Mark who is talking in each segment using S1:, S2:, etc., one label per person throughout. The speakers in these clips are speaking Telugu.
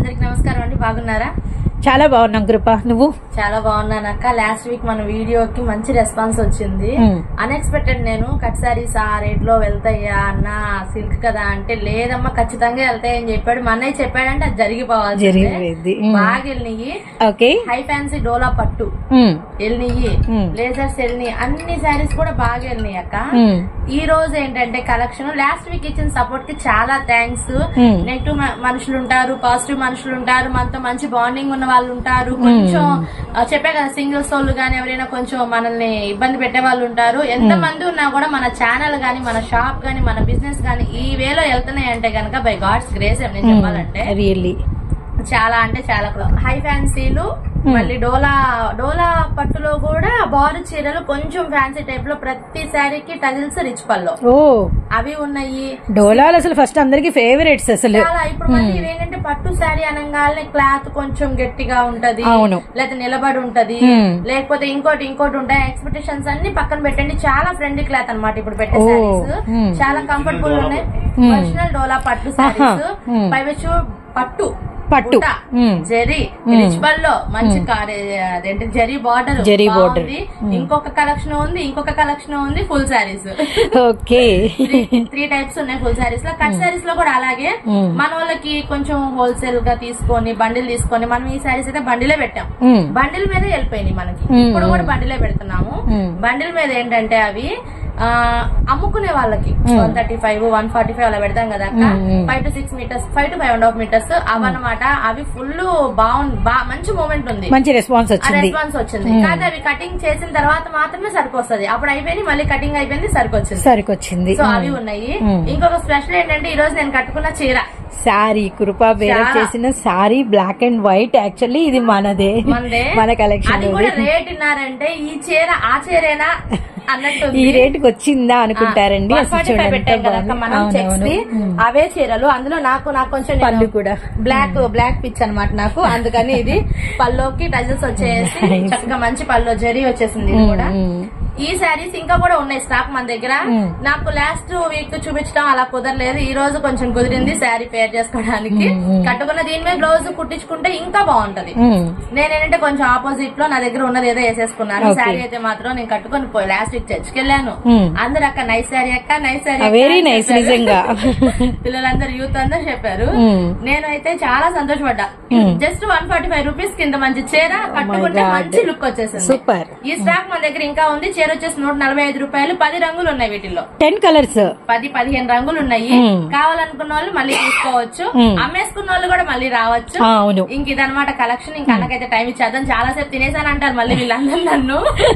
S1: అందరికి నమస్కారం అండి బాగున్నారా
S2: చాలా బాగున్నాం కృప నువ్వు
S1: చాలా బాగున్నాను అక్క లాస్ట్ వీక్ మన వీడియోకి మంచి రెస్పాన్స్ వచ్చింది
S2: మ్మ్.
S1: అన్ఎక్స్పెక్టెడ్ నేను కట్ సారీస్ ఆ రేట్ లో వెళ్తాయా అన్న సిల్క్ కదా అంటే లేదమ్మా ఖచ్చితంగా వెళ్తాయని చెప్పాడు మా అన్నయ్య చెప్పాడంటే అది జరిగిపోవాలి
S2: జరిగిపోయింది. మ్మ్.
S1: బాగా వెళ్ళినాయి
S2: ఓకే
S1: హై ఫ్యాన్సీ డోలా పట్టు
S2: ఉమ్,
S1: వెళ్ళినాయి
S2: మ్మ్.
S1: లేజర్స్ వెళ్ళినాయి అన్ని శారీస్ కూడా బాగా వెళ్ళినాయి అక్క
S2: ఉమ్,
S1: ఈ రోజు ఏంటంటే కలెక్షన్ లాస్ట్ వీక్ ఇచ్చిన సపోర్ట్ కి చాలా థ్యాంక్స్
S2: Hmm.
S1: నెగిటివ్ మనుషులు ఉంటారు పాజిటివ్ మనుషులు ఉంటారు మనతో మంచి బాండింగ్ ఉన్న వాళ్ళు ఉంటారు కొంచెం ఆ, చెప్పే కదా సింగిల్స్ వాళ్ళు గానీ ఎవరైనా కొంచెం మనల్ని ఇబ్బంది పెట్టే వాళ్ళు ఉంటారు ఎంత మంది ఉన్నా కూడా మన ఛానల్ గానీ మన షాప్ గానీ మన బిజినెస్ గానీ ఈ వేలో వెళ్తున్నాయి అంటే గనక బై గాడ్స్ గ్రేస్ నేను చెప్పాలంటే
S2: రియల్లీ
S1: చాలా అంటే చాలా హై ఫ్యాన్సీలు మళ్ళీ డోలా డోలా పట్టులో కూడా బారు చీరలు కొంచెం ఫ్యాన్సీ టైప్ లో ప్రతి శారీకి టజిల్స్ రిచ్ పల్లో
S2: ఓ
S1: అవి ఉన్నాయి
S2: డోలాలు అసలు ఫస్ట్ అందరికి ఫేవరెట్స్ అసలు
S1: చాలా ఇప్పుడు మళ్ళీ ఇవేంటంటే పట్టు శారీ అనగానే క్లాత్ కొంచెం గట్టిగా ఉంటది
S2: అవును.
S1: లేకపోతే నిలబడి ఉంటది
S2: Hmm.
S1: లేకపోతే ఇంకోటి ఇంకోటి ఉంటాయి ఎక్స్పెక్టేషన్స్ అన్ని పక్కన పెట్టండి చాలా ఫ్రెండ్లీ క్లాత్ అన్నమాట ఇప్పుడు పెట్టే
S2: ఓ.
S1: శారీస్
S2: Hmm.
S1: చాలా కంఫర్టబుల్ ఉన్నాయి
S2: Hmm.
S1: ఒరిజినల్ డోలా పట్టు
S2: ఆహా.
S1: శారీస్
S2: Hmm.
S1: పైవచ్చు పట్టు
S2: పట్టు.
S1: బుట్ట,
S2: Hmm.
S1: జరీ రిచ్ లో మంచి కారే అదేంటి జరీ బార్డర్
S2: జరీ border.
S1: ఇంకొక కలెక్షన్ ఉంది ఇంకొక కలెక్షన్ ఉంది full sarees
S2: okay
S1: three types ఉన్నాయి ఫుల్ శారీస్ లో కట్ శారీస్ లో కూడా అలాగే
S2: Hmm.
S1: మన వాళ్ళకి కొంచెం హోల్సేల్ గా తీసుకొని బండిల్ తీసుకొని మనం ఈ శారీస్ అయితే బండిలే పెట్టాం
S2: ఉమ్,
S1: బండిల్ మీద వెళ్ళిపోయినాయి మనకి
S2: Hmm.
S1: ఇప్పుడు కూడా బండిలే పెడుతున్నాము
S2: Hmm.
S1: బండిల్ మీద ఏంటంటే అవి ఆ, అమ్ముకునే వాళ్ళకి one thirty five one forty five అలా పెడతాం కదా అక్క
S2: Hmm, hmm.
S1: Five to six metres five to five and half metres అవన్నమాట అవి ఫుల్ బాగుంది బా- మంచి మూమెంట్ ఉంది
S2: మంచి రెస్పాన్స్
S1: ఆ
S2: వచ్చింది
S1: రెస్పాన్స్ వచ్చింది కానీ అవి కటింగ్ చేసిన తర్వాత మాత్రమే సరికొస్తుంది అప్పుడు అయిపోయింది మళ్ళీ కటింగ్ అయిపోయింది సరికొచ్చింది
S2: సరికొచ్చింది
S1: సో అవి ఉన్నాయి
S2: Hmm.
S1: ఇంకొక స్పెషల్ ఏంటంటే ఈ రోజు నేను కట్టుకున్న చీర
S2: సారీ కృప వేరే
S1: చాలా.
S2: చేసిన sari black and white actually ఇది మనదే
S1: మనదే
S2: మన కలెక్షన్
S1: అది కూడా రేట్ ఇన్నారంటే ఈ చీర ఆ చీరేనా అన్నట్టు
S2: ఈ రేటుకి వచ్చిందా అనుకుంటారండి అసలు చూడండి ఎంత
S1: పెట్టాం కదా అక్క
S2: బాగుంది.
S1: మనం చెక్స్
S2: అవునవును.
S1: వి
S2: ఉమ్.
S1: అవే చీరలు అందులో నాకు నాకు కొంచెం నేను
S2: పళ్ళు కూడా.
S1: బ్లాక్ బ్లాక్ పిచ్ అన్నమాట నాకు అందుకని ఇది పల్లోకి టజల్స్ వచ్చేసి
S2: Nice.
S1: చక్కగా మంచి పళ్ళు జరీ వచ్చేసింది ఇది కూడా
S2: ఉమ్.
S1: ఈ శారీస్ ఇంకా కూడా ఉన్నాయి స్టాక్ మన దగ్గర
S2: మ్మ్.
S1: నాకు లాస్ట్ వీక్ చూపించడం అలా కుదరలేదు ఈ రోజు కొంచెం కుదిరింది శారీ పేర్ చేసుకోవడానికి
S2: మ్మ్.
S1: కట్టుకున్న దీని మీద బ్లౌజ్ కుట్టించుకుంటే ఇంకా బాగుంటది
S2: ఉమ్.
S1: నేనేంటంటే కొంచెం ఆపోజిట్ లో నా దగ్గర ఉన్నది ఏదో వేసేసుకున్నాను
S2: Okay.
S1: శారీ అయితే మాత్రం నేను కట్టుకొని పోయి లాస్ట్ వీక్ చర్చికి వెళ్ళాను
S2: మ్మ్.
S1: అందరు అక్క నైస్ శారీ అక్క నైస్ శారీ
S2: వెరీ నైస్ నిజంగా
S1: పిల్లలందరూ యూత్ అందరూ చెప్పారు
S2: మ్మ్.
S1: నేనైతే చాలా సంతోషపడ్డా
S2: మ్మ్.
S1: Just one forty five rupees కింద మంచి చీర కట్టుకుంటే
S2: God.
S1: మంచి లుక్ వచ్చేసింది
S2: సూపర్
S1: ఈ స్టాక్ మన దగ్గర ఇంకా ఉంది చీర వచ్చేసి నూట నలభై ఐదు రూపాయలు పది రంగులు ఉన్నాయి వీటిల్లో
S2: టెన్ కలర్స్
S1: పది పదిహేను రంగులు ఉన్నాయి
S2: మ్మ్.
S1: కావాలనుకున్న వాళ్ళు మళ్ళీ తీసుకోవచ్చు
S2: మ్మ్.
S1: అమ్మేసుకున్న వాళ్ళు కూడా మళ్ళీ రావచ్చు
S2: అవును
S1: ఇంక ఇదనమాట కలెక్షన్ ఇంకా అన్నకైతే టైం ఇచ్చేద్దాం చాలా సేపు తినేసాను అంటారు మళ్ళీ వీళ్ళందరూ నన్ను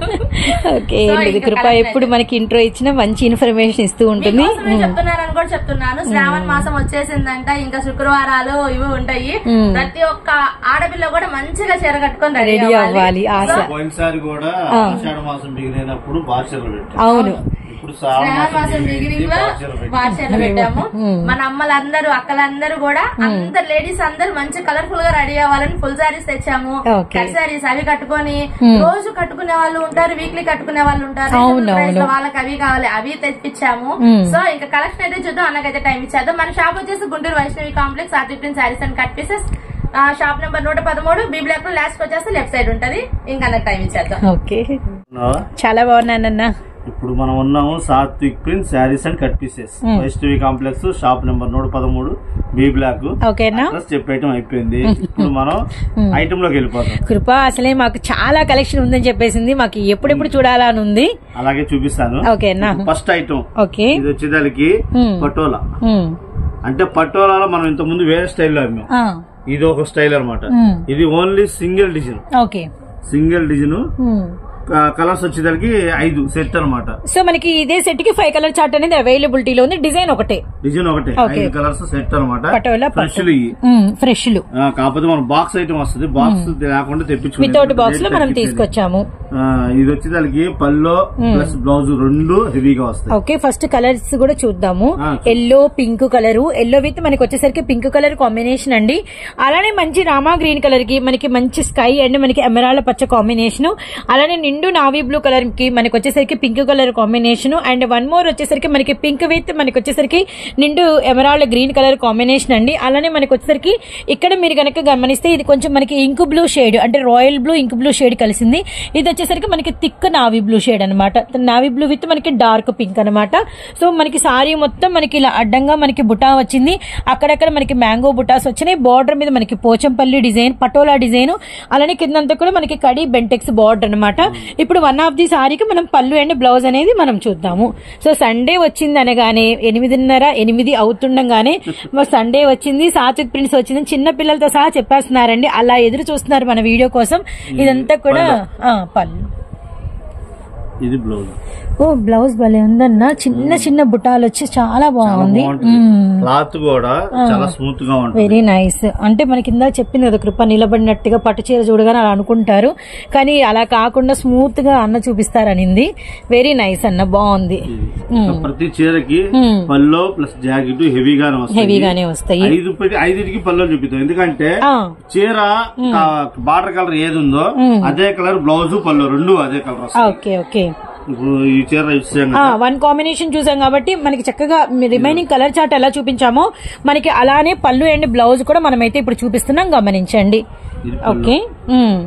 S2: ఓకే
S1: So,
S2: ఇది
S1: ఇంకా
S2: కృప
S1: collection
S2: ఎప్పుడు మనకి ఇంట్రో ఇచ్చిన మంచి ఇన్ఫర్మేషన్ ఇస్తూ ఉంటుంది
S1: మీకోసమే చెప్తున్నారని కూడా చెప్తున్నాను శ్రావణ మాసం వచ్చేసిందంట ఇంకా శుక్రవారాలు ఇవి ఉంటాయి
S2: మ్మ్.
S1: ప్రతి ఒక్క ఆడపిల్ల కూడా మంచిగా చీర కట్టుకొని
S2: రెడీ
S1: రెడీ
S2: అవ్వాలి ఆశ
S3: పోయినసారి కూడా
S2: ఆ.
S3: ఆషాఢ మాసం మిగిలినప్పుడు బాచర్లు పెట్టాం
S2: అవును
S3: ఇప్పుడు శ్రావణ
S1: శ్రావణ మాసం బిగినింగ్ లో
S3: బాచర్లు పెట్టాం
S1: వాచర్లు పెట్టాము
S2: మ్మ్.
S1: మన అమ్మలందరూ అక్కలందరూ కూడా అందరు లేడీస్ అందరూ మంచి కలర్ఫుల్ గా రెడీ అవ్వాలని ఫుల్ సారీస్ తెచ్చాము
S2: Okay.
S1: కట్ సారీస్ అవి కట్టుకొని
S2: మ్మ్.
S1: రోజు కట్టుకునే వాళ్ళు ఉంటారు వీక్లీ కట్టుకునే వాళ్ళు ఉంటారు
S2: అవును,
S1: Reasonable price లో
S2: అవును.
S1: వాళ్ళకి అవి కావాలి అవి తెప్పించాము
S2: మ్మ్.
S1: సో ఇంకా కలెక్షన్ అయితే చూద్దాం అన్నకైతే టైం ఇచ్చేద్దాం మన షాప్ వచ్చేసి గుంటూరు వైష్ణవి కాంప్లెక్స్ ఆర్టిఫిన్ sarees and cut pieces shop number నూట పదమూడు బీ బ్లాక్ లో లాస్ట్ వచ్చేసి లెఫ్ట్ సైడ్ ఉంటది ఇంకా అన్నకు టైం ఇచ్చేద్దాం
S2: ఓకే
S3: ఉన్నావా?
S2: చాలా బాగున్నానన్న
S3: ఇప్పుడు మనం ఉన్నాము Satvik print sarees and cut pieces
S2: మ్మ్.
S3: వైష్ణవి కాంప్లెక్స్ షాప్ నెంబర్ నూట పదమూడు బి బ్లాక్
S2: ఓకేనా
S3: అడ్రస్ చెప్పేయటం అయిపోయింది ఇప్పుడు మనం ఐటమ్ లోకి వెళ్ళిపోతాం
S2: కృప అసలే మాకు చాలా కలెక్షన్ ఉందని చెప్పేసింది మాకు ఎప్పుడెప్పుడు చూడాలా అని ఉంది
S3: అలాగే చూపిస్తాను
S2: ఓకేనా
S3: ఫస్ట్ ఐటమ్
S2: ఓకే
S3: ఇది వచ్చేదానికి
S2: మ్మ్.
S3: పటోలా
S2: ఉమ్.
S3: అంటే పటోలాలో మనం ఇంత ముందు వేరే స్టైల్లో అమ్మాం
S2: ఆ,
S3: ఇది ఒక స్టైల్ అన్నమాట
S2: మ్మ్.
S3: ఇది only single design
S2: okay
S3: single design
S2: ఉమ్.
S3: కలర్స్ వచ్చేదానికి ఐదు సెట్ అన్నమాట
S2: సో మనకి ఇదే సెట్ కి ఫైవ్ కలర్ చార్ట్ అనేది అవైలబిలిటీలో ఉంది డిజైన్ ఒకటే
S3: డిజైన్ ఒకటే
S2: Okay.
S3: ఐదు కలర్స్ సెట్ అనమాట
S2: పటోలా పట్టు.
S3: ఫ్రెష్లు ఇవి
S2: ఫ్రెష్ లు
S3: ఆ, కాకపోతే మన బాక్స్ ఐటమ్ వస్తుంది బాక్స్ లేకుండా తెప్పించుకునే
S2: వితౌట్ బాక్స్ లో మనం తీసుకొచ్చాము
S3: ఆ, ఇది వచ్చేదానికి పల్లో ప్లస్ బ్లౌజ్ రెండు హెవీగా వస్తాయి
S2: ఓకే ఫస్ట్ కలర్స్ కూడా చూద్దాము
S3: ఆ,
S2: yellow pink colour yellow with మనకి వచ్చేసరికి పింక్ కలర్ కాంబినేషన్ అండి అలానే మంచి రామా గ్రీన్ కలర్ కి మనకి మంచి స్కై అండ్ మనకి ఎమరాల్డ్ పచ్చ కాంబినేషన్ అలానే నిండు నావీ బ్లూ కలర్ కి మనకి వచ్చేసరికి pink colour combination and one more వచ్చేసరికి మనకి పింక్ విత్ మనకి వచ్చేసరికి నిండు ఎమరాల్డ్ గ్రీన్ కలర్ కాంబినేషన్ అండి అలానే మనకి వచ్చేసరికి ఇక్కడ మీరు గనక గమనిస్తే ఇది కొంచెం మనకి ఇంక్ బ్లూ షేడ్ అంటే royal blue ink blue shade కలిసింది ఇది వచ్చేసరికి మనకి థిక్ నావీ బ్లూ షేడ్ అనమాట నావీ బ్లూ విత్ మనకి డార్క్ పింక్ అనమాట సో మనకి సారీ మొత్తం మనకి ఇలా అడ్డంగా మనకి బుటా వచ్చింది అక్కడక్కడ మనకి మ్యాంగో బుటాస్ వచ్చినాయి బార్డర్ మీద మనకి పోచంపల్లి డిజైన్ పటోలా డిజైన్ అలానే కిందంతా కూడా మనకి కడి బెంటెక్స్ బార్డర్ అనమాట ఇప్పుడు వన్ ఆఫ్ ది సారీకి మనం పళ్ళు అండ్ బ్లౌజ్ అనేది మనం చూద్దాము సో సండే వచ్చింది అనగానే ఎనిమిదిన్నర ఎనిమిది అవుతుండగానే సండే వచ్చింది సాచిత్ ప్రిన్స్ వచ్చింది చిన్న పిల్లలతో సహా చెప్పేస్తున్నారండి అలా ఎదురు చూస్తున్నారు మన వీడియో కోసం ఇదంతా కూడా ఆ, పళ్ళు
S3: ఇది బ్లౌజ్
S2: ఓ బ్లౌజ్ భలే ఉందన్న చిన్న చిన్న బుటాలు వచ్చి చాలా బాగుంది
S3: క్లాత్ కూడా చాలా స్మూత్ గా ఉంటుంది
S2: వెరీ నైస్ అంటే మనకి ఇందా చెప్పింది కదా కృప నిలబడినట్టుగా పట్టు చీర చూడగానే అలా అనుకుంటారు కానీ అలా కాకుండా స్మూత్ గా అన్న చూపిస్తారనింది వెరీ నైస్ అన్న బాగుంది
S3: ఇది. ప్రతి చీరకి
S2: మ్మ్.
S3: పల్లో ప్లస్ జాకెట్ హెవీగానే వస్తాయి
S2: హెవీగానే వస్తాయి
S3: ఐదు పెట్టి ఐదుకి పల్లో చూపిస్తాం ఎందుకంటే
S2: ఆ,
S3: చీర బార్డర్ కలర్ ఏది ఉందో అదే కలర్ బ్లౌజ్ పళ్ళు రెండు అదే కలర్ వస్తాయి
S2: ఓకే ఓకే
S3: ఇప్పుడు ఈ చీర ఇచ్చాం
S2: ఆ, వన్ కాంబినేషన్ చూసాం కాబట్టి మనకి చక్కగా రిమైనింగ్ కలర్ చార్ట్ ఎలా చూపించామో మనకి అలానే పళ్ళు అండ్ బ్లౌజ్ కూడా మనమైతే ఇప్పుడు చూపిస్తున్నాం గమనించండి
S3: ఇది పళ్ళు.
S2: ఓకే ఉమ్.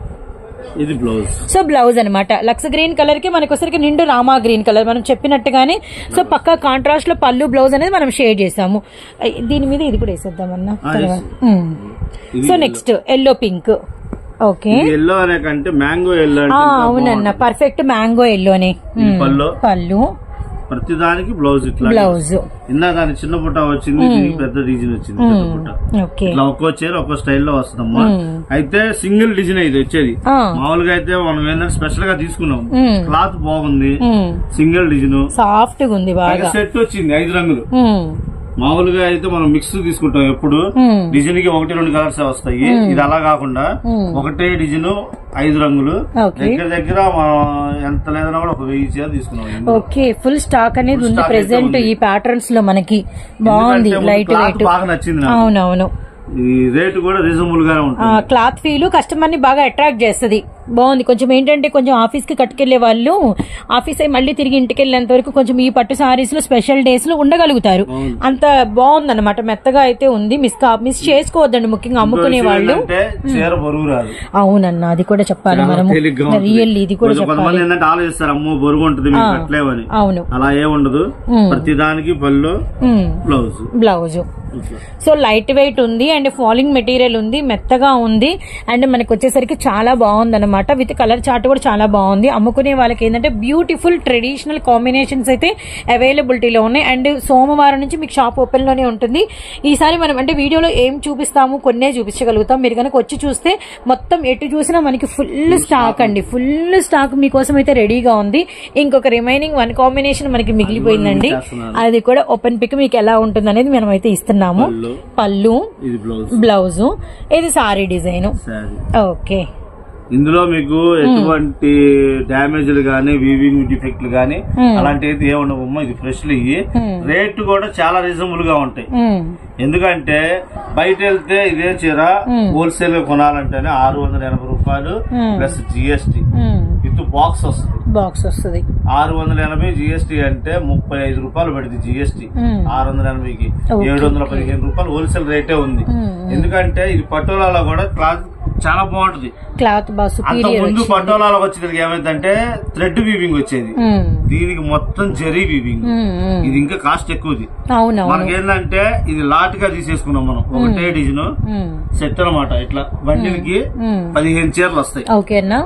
S3: ఇది బ్లౌజ్
S2: సో బ్లౌజ్ అనమాట లక్స్ గ్రీన్ కలర్ కి మనకి ఒకసారికి నిండు రామా గ్రీన్ కలర్ మనం చెప్పినట్టుగానే సో పక్క కాంట్రాస్ట్ లో పళ్ళు బ్లౌజ్ అనేది మనం షేడ్ చేసాము ఐ, దీని మీద ఇది కూడా వేసేద్దామన్నా
S3: ఆ,
S2: తర్వాత.
S3: yes.
S2: ఉమ్.
S3: ఇది
S2: so next yellow pink okay
S3: ఇది ఎల్లో అనే కంటే మ్యాంగో ఎల్లో అంటే
S2: ఆ,
S3: ఇంకా
S2: అవునన్న
S3: బాగుంటుంది.
S2: పర్ఫెక్ట్ మ్యాంగో ఎల్లోనే
S3: ఇది పళ్ళు
S2: పళ్ళు
S3: ప్రతి దానికి బ్లౌజ్ ఇట్లా
S2: బ్లౌజ్
S3: ఇందా దాని చిన్న బుట్ట వచ్చింది దీనికి పెద్ద డిజైన్ వచ్చింది పెద్ద బుట్ట
S2: ఓకే
S3: ఇట్లా ఒక్కో చీర ఒక్కో స్టైల్లో వస్తుందమ్మా అయితే సింగిల్ డిజైన్ ఇది వచ్చేది
S2: ఆ.
S3: మామూలుగా అయితే మనం ఏంటంటే స్పెషల్ గా తీసుకున్నాం
S2: మ్మ్.
S3: క్లాత్ బాగుంది సింగిల్ డిజైన్
S2: సాఫ్ట్ గా ఉంది బాగా
S3: సెట్ వచ్చింది ఐదు రంగులు
S2: ఉమ్.
S3: మామూలుగా అయితే మనం మిక్స్ తీసుకుంటాం ఎప్పుడు
S2: మ్మ్.
S3: డిజైన్ కి ఒకటి రెండు కలర్స్ వస్తాయి ఇది అలా కాకుండా ఒకటే డిజైన్ ఐదు రంగులు
S2: ఓకే.
S3: దగ్గర దగ్గర మనం ఎంత లేదన్నా కూడా ఒక వెయ్యి చీర తీసుకున్నాం ఇందులో.
S2: ఓకే ఫుల్ స్టాక్ అనేది
S3: Full
S2: ఉంది
S3: stock
S2: ప్రెసెంట్
S3: అయితే ఉంది.
S2: ఈ ప్యాటర్న్స్ లో మనకి బాగుంది
S3: ఎందుకంటే
S2: లైట్
S3: క్లాత్
S2: వెయిట్
S3: బాగా నచ్చింది నాకు
S2: అవునవును
S3: ఈ రేటు కూడా రీజనబుల్ గానే ఉంటుంది
S2: క్లాత్ ఫీల్ కస్టమర్ ని బాగా అట్రాక్ట్ చేస్తుంది బాగుంది కొంచెం ఏంటంటే కొంచెం ఆఫీస్ కి కట్టుకెళ్లే వాళ్ళు ఆఫీస్ అయి మళ్ళీ తిరిగి ఇంటికి వెళ్ళేంత వరకు కొంచెం ఈ పట్టు సారీస్ లో స్పెషల్ డేస్ లో ఉండగలుగుతారు
S3: అవును.
S2: అంత బాగుందన్నమాట మెత్తగా అయితే ఉంది మిస్ కా మిస్ చేసుకోవద్దండి ముఖ్యంగా అమ్ముకునే వాళ్ళు
S3: అంటే చీర బరువు రాదు
S2: అవునన్నా అది కూడా చెప్పాలి
S3: చాలా
S2: మనము
S3: తేలిగ్గా ఉంటుంది.
S2: రియల్ ఇది కూడా
S3: కొంచెం కొంతమంది
S2: చెప్పాలి
S3: ఏంటంటే ఆలోచిస్తారు అమ్మో బరువు ఉంటుంది మీకు కట్టలేవని
S2: అవును
S3: అలా ఏ ఉండదు ప్రతి దానికి పళ్ళు blouse
S2: blouse so light weight ఉంది అండ్ ఫాలింగ్ మెటీరియల్ ఉంది మెత్తగా ఉంది అండ్ మనకి వచ్చేసరికి చాలా బాగుంది అనమాట విత్ కలర్ చార్ట్ కూడా చాలా బాగుంది అమ్ముకునే వాళ్ళకి ఏంటంటే బ్యూటిఫుల్ ట్రెడిషనల్ కాంబినేషన్స్ అయితే అవైలబిలిటీలో ఉన్నాయి అండ్ సోమవారం నుంచి మీకు షాప్ ఓపెన్ లోనే ఉంటుంది ఈసారి మనం అంటే వీడియోలో ఏం చూపిస్తాము కొన్నే చూపించగలుగుతాం మీరు కనుక వచ్చి చూస్తే మొత్తం ఎటు చూసినా మనకి ఫుల్ స్టాక్ అండి ఫుల్ స్టాక్ మీకోసం అయితే రెడీగా ఉంది ఇంకొక రిమైనింగ్ వన్ కాంబినేషన్ మనకి మిగిలిపోయిందండి
S3: చేస్తున్నారు.
S2: అది కూడా ఓపెన్ పిక్ మీకు ఎలా ఉంటుంది అనేది మనం అయితే ఇస్తున్నాము
S3: పళ్ళు.
S2: పళ్ళు
S3: ఇది బ్లౌజ్
S2: బ్లౌజ్ ఇది సారీ డిజైన్
S3: శారీ
S2: ఓకే
S3: ఇందులో మీకు ఎటువంటి డ్యామేజ్లు గానీ వీవింగ్ డిఫెక్ట్లు గానీ అలాంటి అయితే ఏ ఉండవమ్మా ఇది ఫ్రెష్లు ఇవి రేట్ కూడా చాలా రీజనబుల్ గా ఉంటాయి ఎందుకంటే బయట వెళ్తే ఇదే చీర హోల్సేల్ గా కొనాలంటేనే ఆరు వందల ఎనభై రూపాయలు ప్లస్ జిఎస్టి విత్ బాక్స్ వస్తుంది
S2: బాక్స్ వస్తుంది
S3: ఆరు వందల ఎనభై జిఎస్టి అంటే ముప్పై ఐదు రూపాయలు పడింది జిఎస్టి
S2: మ్మ్.
S3: ఆరు వందల ఎనభైకి
S2: Okay,
S3: ఏడు వందల పదిహేను రూపాయలు హోల్సేల్ రేటే ఉంది ఎందుకంటే ఇది పటోలాలో కూడా క్లాత్ చాలా బాగుంటది
S2: క్లాత్ బాగా
S3: అంత
S2: సుపీరియర్
S3: ముందు పటోలాలో వచ్చేది ఏమైందంటే థ్రెడ్ వీవింగ్ వచ్చేది దీనికి మొత్తం జరీ వీవింగ్ ఇది ఇంకా కాస్ట్ ఎక్కువది
S2: అవునవును
S3: మనకేందంటే ఇది లాట్ గా తీసేసుకున్నాం మనం ఒకటే డిజైన్ సెట్ అన్నమాట ఇట్లా బండిల్కి పదిహేను చీరలు వస్తాయి
S2: ఓకేనా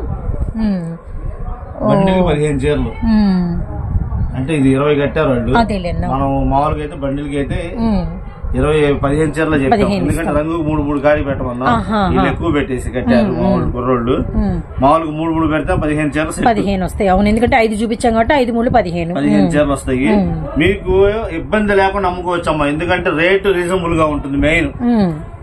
S3: బండిల్కి పదిహేను చీరలు అంటే ఇది ఇరవై కట్టారు వాళ్ళు
S2: అదేలేనా
S3: మనం మామూలుగా అయితే బండిల్కి అయితే ఇరవై పదిహేను చీరలు చెప్పాం
S2: పదిహేను
S3: ఎందుకంటే రంగు మూడు మూడు గాడి పెట్టమన్నా
S2: ఆహా,
S3: వీళ్ళు ఎక్కువ పెట్టేసి కట్టారు మామూలు కుర్రోళ్ళు మామూలుగా మూడు మూడు పెడితే పదిహేను చీరలు set.
S2: పదిహేను వస్తాయి అవును ఎందుకంటే ఐదు చూపించాం కాబట్టి ఐదు మూడు పదిహేను
S3: పదిహేను చీరలు వస్తాయి మీకు ఇబ్బంది లేకుండా అమ్ముకోవచ్చు అమ్మా ఎందుకంటే రేటు రీజనబుల్ గా ఉంటుంది మెయిన్
S2: ఉమ్.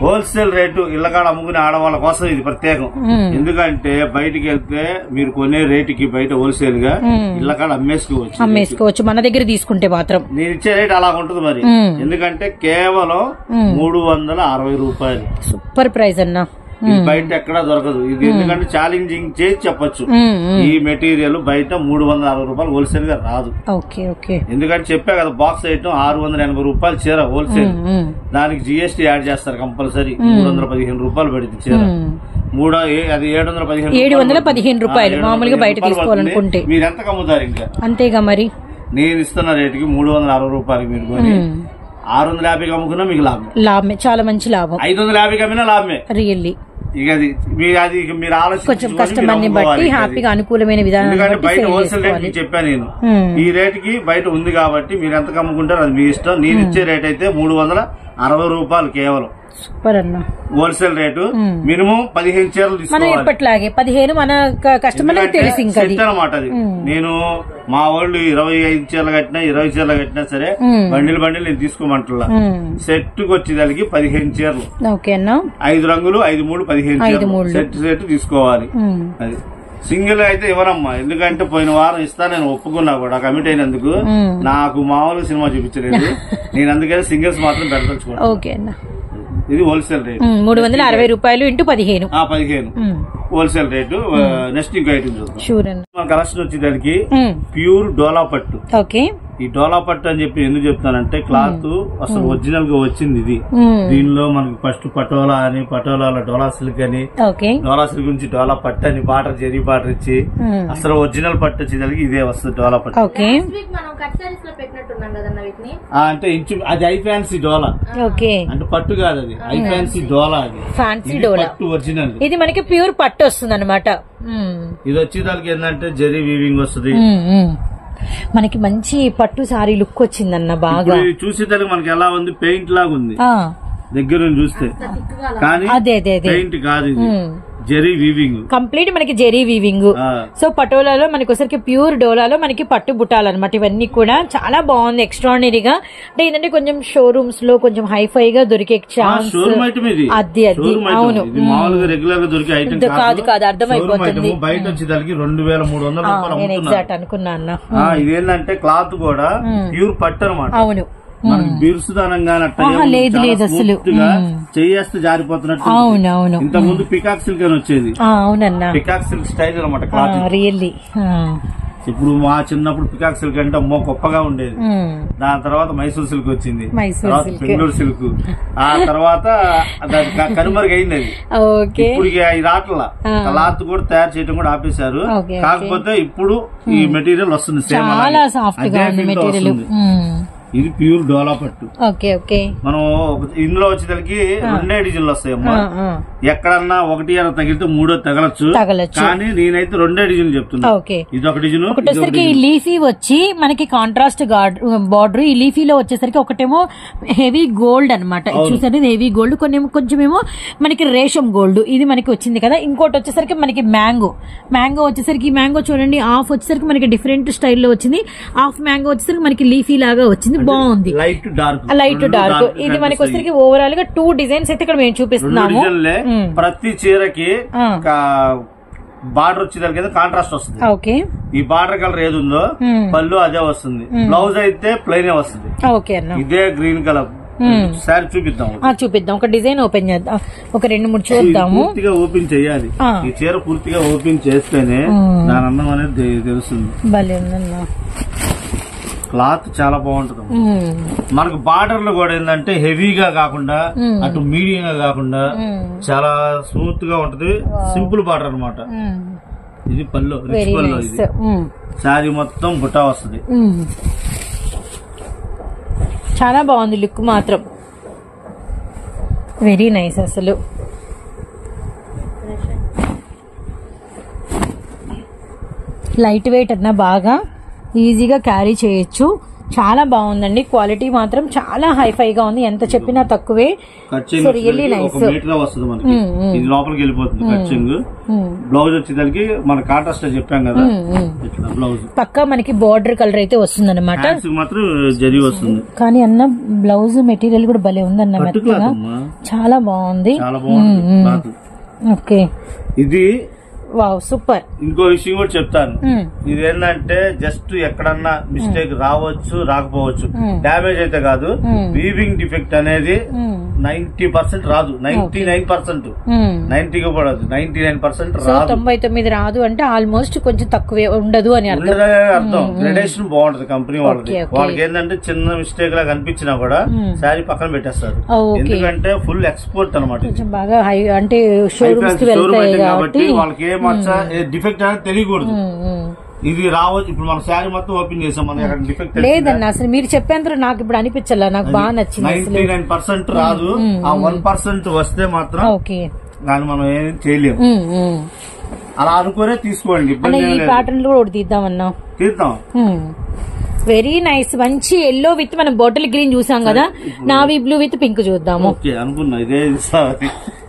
S3: హోల్సేల్ రేటు ఇళ్ళకాడ అమ్ముకునే ఆడవాళ్ళ కోసం ఇది ప్రత్యేకం ఎందుకంటే బయటికి వెళ్తే మీరు కొనే రేటుకి బయట హోల్సేల్ గా ఇళ్ళకాడ అమ్మేసుకోవచ్చు
S2: అమ్మేసుకోవచ్చు మన దగ్గర తీసుకుంటే మాత్రం
S3: నేను ఇచ్చే రేట్ అలా ఉంటుంది మరి ఎందుకంటే కేవలం మూడు వందల అరవై రూపాయలు
S2: సూపర్ ప్రైస్ అన్న
S3: ఇది బయట ఎక్కడా దొరకదు ఇది ఎందుకంటే ఛాలెంజింగ్ చేసి చెప్పొచ్చు
S2: ఉమ్, ఉమ్.
S3: ఈ మెటీరియల్ బయట మూడు వందల అరవై రూపాయలు హోల్సేల్ గా రాదు
S2: ఓకే ఓకే
S3: ఎందుకంటే చెప్పా కదా బాక్స్ ఐటమ్ ఆరు వందల ఎనభై రూపాయలు చీర హోల్సేల్
S2: ఉమ్, ఉమ్.
S3: దానికి జిఎస్టీ యాడ్ చేస్తారు కంపల్సరీ మూడు వందల పదిహేను రూపాయలు పడింది చీర
S2: ఉమ్.
S3: మూడు ఏ- అది ఏడు వందల పదిహేను
S2: ఏడు వందల
S3: రూపాయలు
S2: పదిహేను
S3: పడుతుంది.
S2: రూపాయలు.
S3: ఆ, ఏడు వందల
S2: మామూలుగా బయట
S3: పదిహేను రూపాయలు
S2: తీసుకోవాలనుకుంటే.
S3: పడుతుంది. మీరు ఎంత అమ్ముతారు ఇంకా
S2: అంతేగా మరి
S3: నేను ఇస్తున్న రేటుకి మూడు వందల అరవై రూపాయలు మీరు కొని
S2: ఉమ్.
S3: ఆరు వందల యాభైకి అమ్ముకున్నా మీకు లాభం
S2: లాభమే చాలా మంచి లాభం
S3: ఐదు వందల యాభైకి అమ్మినా లాభమే
S2: రియల్లీ
S3: ఇక అది మీరు అది ఇక మీరు ఆలోచించి
S2: కొంచెం కస్టమర్ ని బట్టి హ్యాపీగా అనుకూలమైన విధానం
S3: ఎందుకంటే
S2: బట్టి
S3: బయట
S2: సేల్
S3: హోల్సేల్ రేట్
S2: చేసుకోవాలి
S3: మీకు చెప్పాను నేను
S2: ఉమ్.
S3: ఈ రేటుకి బయట ఉంది కాబట్టి మీరు ఎంత అమ్ముకుంటారో అది మీ ఇష్టం నేను ఇచ్చే రేట్ అయితే మూడు వందల అరవై రూపాయలు కేవలం
S2: సూపర్ అన్న
S3: హోల్సేల్ రేటు మినిమం పదిహేను చీరలు
S2: మనం
S3: తీసుకోవాలి
S2: ఎప్పట్లాగే పదిహేను మన కస్టమర్ తెలుసు ఇంకా అది
S3: అనమాట అది నేను మా వాళ్ళు ఇరవై ఐదు చీరలు కట్టినా ఇరవై చీరలు కట్టినా సరే
S2: ఉమ్.
S3: బండిలు బండిలు నేను తీసుకోమంటున్నా
S2: ఉమ్.
S3: సెట్ కి వచ్చేదానికి పదిహేను చీరలు
S2: ఓకే అన్న
S3: ఐదు రంగులు ఐదు మూడు పదిహేను
S2: ఐదు
S3: చీరలు
S2: మూడులు.
S3: సెట్ సెట్ తీసుకోవాలి
S2: ఉమ్.
S3: అది సింగిల్ అయితే ఇవ్వనమ్మా ఎందుకంటే పోయిన వారం ఇస్తా నేను ఒప్పుకున్నా కూడా కమిట్ అయినందుకు
S2: మ్మ్.
S3: నాకు మామూలు సినిమా చూపించలేదు నేను అందుకని సింగిల్స్ మాత్రం పెడదలుచుకున్నాను
S2: ఓకే అన్న
S3: ఇది హోల్సేల్ రేట్
S2: ఉమ్, మూడు వందల అరవై రూపాయలు ఇంటూ పదిహేను
S3: ఆ పదిహేను
S2: ఉమ్.
S3: హోల్సేల్ రేటు నెక్స్ట్ ఇంకో ఐటమ్ చూద్దాం
S2: షూర్ అన్న
S3: మన కలెక్షన్ వచ్చేదానికి
S2: ఉమ్.
S3: ప్యూర్ డోలా పట్టు
S2: ఓకే
S3: ఈ డోలా పట్టు అని చెప్పి ఎందుకు చెప్తానంటే క్లాత్ అసలు ఒరిజినల్ గా వచ్చింది ఇది
S2: ఉమ్.
S3: దీనిలో మనకి ఫస్ట్ పటోలా అని పటోలాలో డోలా సిల్క్ అని
S2: ఓకే
S3: డోలా సిల్క్ నుంచి డోలా పట్టు అని బాటర్ జరీ బాటర్ ఇచ్చి
S2: ఉమ్.
S3: అసలు ఒరిజినల్ పట్టు వచ్చేదానికి ఇదే వస్తుంది డోలా పట్టు
S2: ఓకే
S1: వీక్ మనం కట్ సారీస్ లో పెట్టినట్టున్నాం కదన్న వీటిని
S3: ఆ, అంటే ఇంచు అది ఐ ఫ్యాన్సీ డోలా
S2: ఓకే
S3: అంటే పట్టు కాదు అది ఐ ఫ్యాన్సీ డోలా అది
S2: ఫ్యాన్సీ
S3: ఇది
S2: డోలా
S3: పట్టు ఒరిజినల్
S2: ఇది మనకి ప్యూర్ పట్టు వస్తుంది అనమాట
S3: ఇది వచ్చేదానికి ఏంటంటే జరీ వీవింగ్ వస్తుంది
S2: మనకి మంచి పట్టు సారీ లుక్ వచ్చిందన్న బాగా
S3: ఇప్పుడు ఇది చూసేదానికి మనకి ఎలా ఉంది పెయింట్ లాగా ఉంది
S2: ఆ,
S3: దగ్గర నుంచి చూస్తే కానీ
S2: అదే అదే అదే
S3: పెయింట్ కాదు ఇది జరీ వీవింగ్
S2: కంప్లీట్ మనకి జెరీ వీవింగ్
S3: ఆ.
S2: సో పటోలాలో మనకి ఒకసారికి ప్యూర్ డోలాలో మనకి పట్టు బుట్టాలన్నమాట ఇవన్నీ కూడా చాలా బాగుంది ఎక్స్ట్రాడినరీగా అంటే ఏంటంటే కొంచెం షోరూమ్స్ లో కొంచెం హైఫై గా దొరికే ఛాన్స్
S3: షోరూమ్ ఐటమ్ ఇది
S2: అది అది
S3: షోరూమ్
S2: అవును
S3: ఐటమ్ ఇది మామూలుగా రెగ్యులర్ గా దొరికే ఐటమ్
S2: ఇది కాదు, కాదు, అర్థమైపోతుంది.
S3: బయట వచ్చేదానికి రెండు వేల మూడు వందల
S2: ఆ,
S3: రూపాయలు
S2: నేను
S3: అమ్ముతున్నారు
S2: ఎగ్జాక్ట్ అనుకున్నా అన్న
S3: ఆ, ఇదేంటంటే క్లాత్ కూడా ప్యూర్ పట్టు అనమాట
S2: అవును
S3: మనకి బిరుసుదనంగా
S2: ఆహా, లేదు, లేదు అసలు.
S3: చేయేస్తే జారిపోతున్నట్టు
S2: అవును అవును
S3: ఇంత ముందు పికాక్ సిల్క్ అని వచ్చేది
S2: ఆ, అవునన్నా
S3: పికాక్ సిల్క్ స్టైల్ అనమాట క్లాత్
S2: రియల్లీ
S3: ఇప్పుడు మా చిన్నప్పుడు పికాక్ సిల్క్ అంటే అమ్మో గొప్పగా ఉండేది దాని తర్వాత మైసూర్ సిల్క్ వచ్చింది
S2: మైసూర్
S3: తర్వాత
S2: సిల్క్.
S3: బెంగళూరు సిల్క్ ఆ తర్వాత అది క- కనుమరుగైంది అది
S2: ఓకే
S3: ఇప్పుడు ఇక ఈ రాట్ల క్లాత్ కూడా తయారు చేయడం కూడా ఆపేశారు
S2: ఓకే,
S3: కాకపోతే ఇప్పుడు ఈ మెటీరియల్ వస్తుంది సేమ్
S2: చాలా సాఫ్ట్ గా ఉంది మెటీరియల్
S3: ఇది ప్యూర్ డోలా పట్టు
S2: ఓకే ఓకే
S3: మనం ఒక- ఇందులో వచ్చేసరికి రెండే డిజైన్లు వస్తాయి అమ్మా
S2: ఆ, ఆ.
S3: ఎక్కడన్నా ఒకటి అలా తగిలితే మూడో తగలచ్చు
S2: తగలచ్చు.
S3: కానీ నేనైతే రెండే డిజైన్ చెప్తున్నా
S2: ఓకే
S3: ఇది ఒక డిజైన్
S2: ఒకటి వచ్చేసరికి ఈ లీఫీ వచ్చి మనకి కాంట్రాస్ట్ బార్డర్ ఈ లీఫీలో వచ్చేసరికి ఒకటేమో హెవీ గోల్డ్ అనమాట చూసారు ఇది హెవీ గోల్డ్ కొన్ని కొంచెం ఏమో మనకి రేషం గోల్డ్ ఇది మనకి వచ్చింది కదా ఇంకోటి వచ్చేసరికి మనకి మ్యాంగో మ్యాంగో వచ్చేసరికి ఈ మ్యాంగో చూడండి హాఫ్ వచ్చేసరికి మనకి డిఫరెంట్ స్టైల్లో వచ్చింది హాఫ్ మ్యాంగో వచ్చేసరికి మనకి లీఫీ లాగా వచ్చింది బాగుంది
S3: లైట్ డార్క్
S2: లైట్ డార్క్ ఇది మనకి వచ్చేసరికి ఓవరాల్ గా టూ డిజైన్స్ అయితే ఇక్కడ మేము చూపిస్తున్నాము
S3: డిజైన్లే
S2: మ్మ్.
S3: ప్రతి చీరకి
S2: ఆ.
S3: బార్డర్ వచ్చేదానికి అయితే కాంట్రాస్ట్ వస్తుంది
S2: ఓకే
S3: ఈ బార్డర్ కలర్ ఏది ఉందో
S2: మ్మ్.
S3: పళ్ళు అదే వస్తుంది బ్లౌజ్ అయితే ప్లెయిన్ వస్తుంది
S2: ఓకే అన్న
S3: ఇదే గ్రీన్ కలర్ శారీ చూపిద్దాం
S2: ఆ, చూపిద్దాం ఒక డిజైన్ ఓపెన్ చేద్దాం ఒక రెండు మూడు
S3: ఇది
S2: చూద్దాము
S3: పూర్తిగా ఓపెన్ చేయాలి
S2: ఆ.
S3: ఈ చీర పూర్తిగా ఓపెన్ చేస్తేనే
S2: మ్మ్.
S3: దాని అందం అనేది తె- తెలుస్తుంది
S2: భలే ఉందన్న
S3: క్లాత్ చాలా బాగుంటుంది
S2: మ్మ్.
S3: మనకు బార్డర్ లో కూడా ఏంటంటే హెవీగా కాకుండా
S2: మ్మ్.
S3: అటు మీడియం గా కాకుండా
S2: మ్మ్.
S3: చాలా స్మూత్ గా ఉంటది సింపుల్ బార్డర్ అన్నమాట
S2: మ్మ్.
S3: ఇది పళ్ళు రిచ్
S2: వెరీ
S3: పళ్ళు
S2: నైస్
S3: ఇది
S2: మ్మ్.
S3: శారీ మొత్తం బుట్టా వస్తుంది
S2: మ్మ్. చాలా బాగుంది లుక్ మాత్రం వెరీ నైస్ అసలు లైట్ వెయిట్ అన్న బాగా ఈజీగా క్యారీ చేయొచ్చు చాలా బాగుందండి క్వాలిటీ మాత్రం చాలా హైఫైగా ఉంది ఎంత చెప్పినా తక్కువే
S3: కచ్చింగ్
S2: So, really
S3: వచ్చేసరికి
S2: nice.
S3: ఒక మీటర్ వస్తుంది మనకి ఇది లోపలికి వెళ్ళిపోతుంది కచ్చింగ్ బ్లౌజ్ వచ్చేసరికి మన కాంట్రాస్ట్ చెప్పాం కదా ఇట్లా బ్లౌజ్
S2: పక్కా మనకి బార్డర్ కలర్ అయితే వస్తుందన్నమాట
S3: హ్యాండ్స్ మాత్రం జరి వస్తుంది
S2: కానీ అన్న బ్లౌజ్ మెటీరియల్ కూడా భలే ఉందన్న
S3: పట్టు క్లాత్
S2: మెత్తగా
S3: అమ్మా
S2: చాలా బాగుంది
S3: చాలా బాగుంది క్లాత్
S2: ఓకే
S3: ఇది
S2: వావ్ సూపర్
S3: ఇంకో విషయం కూడా చెప్తాను ఇది ఏంటంటే జస్ట్ ఎక్కడన్నా మిస్టేక్ రావచ్చు రాకపోవచ్చు డ్యామేజ్ అయితే కాదు వీవింగ్ డిఫెక్ట్ అనేది నైన్టీ పర్సెంట్ రాదు నైన్టీ నైన్ పర్సెంట్ నైన్టీకి పడదు నైన్టీ నైన్ పర్సెంట్
S2: సో
S3: రాదు
S2: తొంభై తొమ్మిది రాదు అంటే ఆల్మోస్ట్ కొంచెం తక్కువే ఉండదు అని అర్థం
S3: ఉండదనే అర్థం గ్రెడేషన్ బాగుంటది కంపెనీ వాళ్ళది
S2: Okay, okay.
S3: వాళ్ళకి ఏంటంటే చిన్న మిస్టేక్ లా కనిపించినా కూడా శారీ పక్కన పెట్టేస్తారు
S2: Oh, okay.
S3: ఎందుకంటే ఫుల్ ఎక్స్పోర్ట్ అనమాట
S2: కొంచెం బాగా హై అంటే షోరూమ్స్ కి వెళ్తాయి
S3: కాబట్టి
S2: కాబట్టి
S3: వాళ్ళకి ఏ మచ్చ ఏ డిఫెక్ట్ అనేది తెలియకూడదు
S2: ఉమ్, ఉమ్.
S3: ఇది రావచ్చు ఇప్పుడు మన శారీ మొత్తం ఓపెన్ చేసాం మనకి అక్కడ డిఫెక్ట్
S2: లేదన్న అసలు మీరు చెప్పేంత నాకు ఇప్పుడు అనిపించలే నాకు బాగా నచ్చింది
S3: నైన్టీ
S2: అసలు
S3: నైన్ పర్సెంట్ రాదు ఆ వన్ పర్సెంట్ వస్తే మాత్రం
S2: ఓకే
S3: దాన్ని మనం ఏం చేయలేము
S2: ఉమ్, ఉమ్.
S3: అలా అనుకునే తీసుకోండి
S2: అన్న
S3: ఇబ్బంది
S2: ఈ
S3: ఏం లేదు
S2: ప్యాటర్న్ కూడా ఒకటి తీద్దామన్నా
S3: తీద్దాం
S2: వెరీ నైస్ మంచి ఎల్లో విత్ మనం బాటిల్ గ్రీన్ చూసాం కదా నావీ బ్లూ విత్ పింక్ చూద్దాము
S3: ఓకే అనుకున్నా ఇదే ఇస్తామని.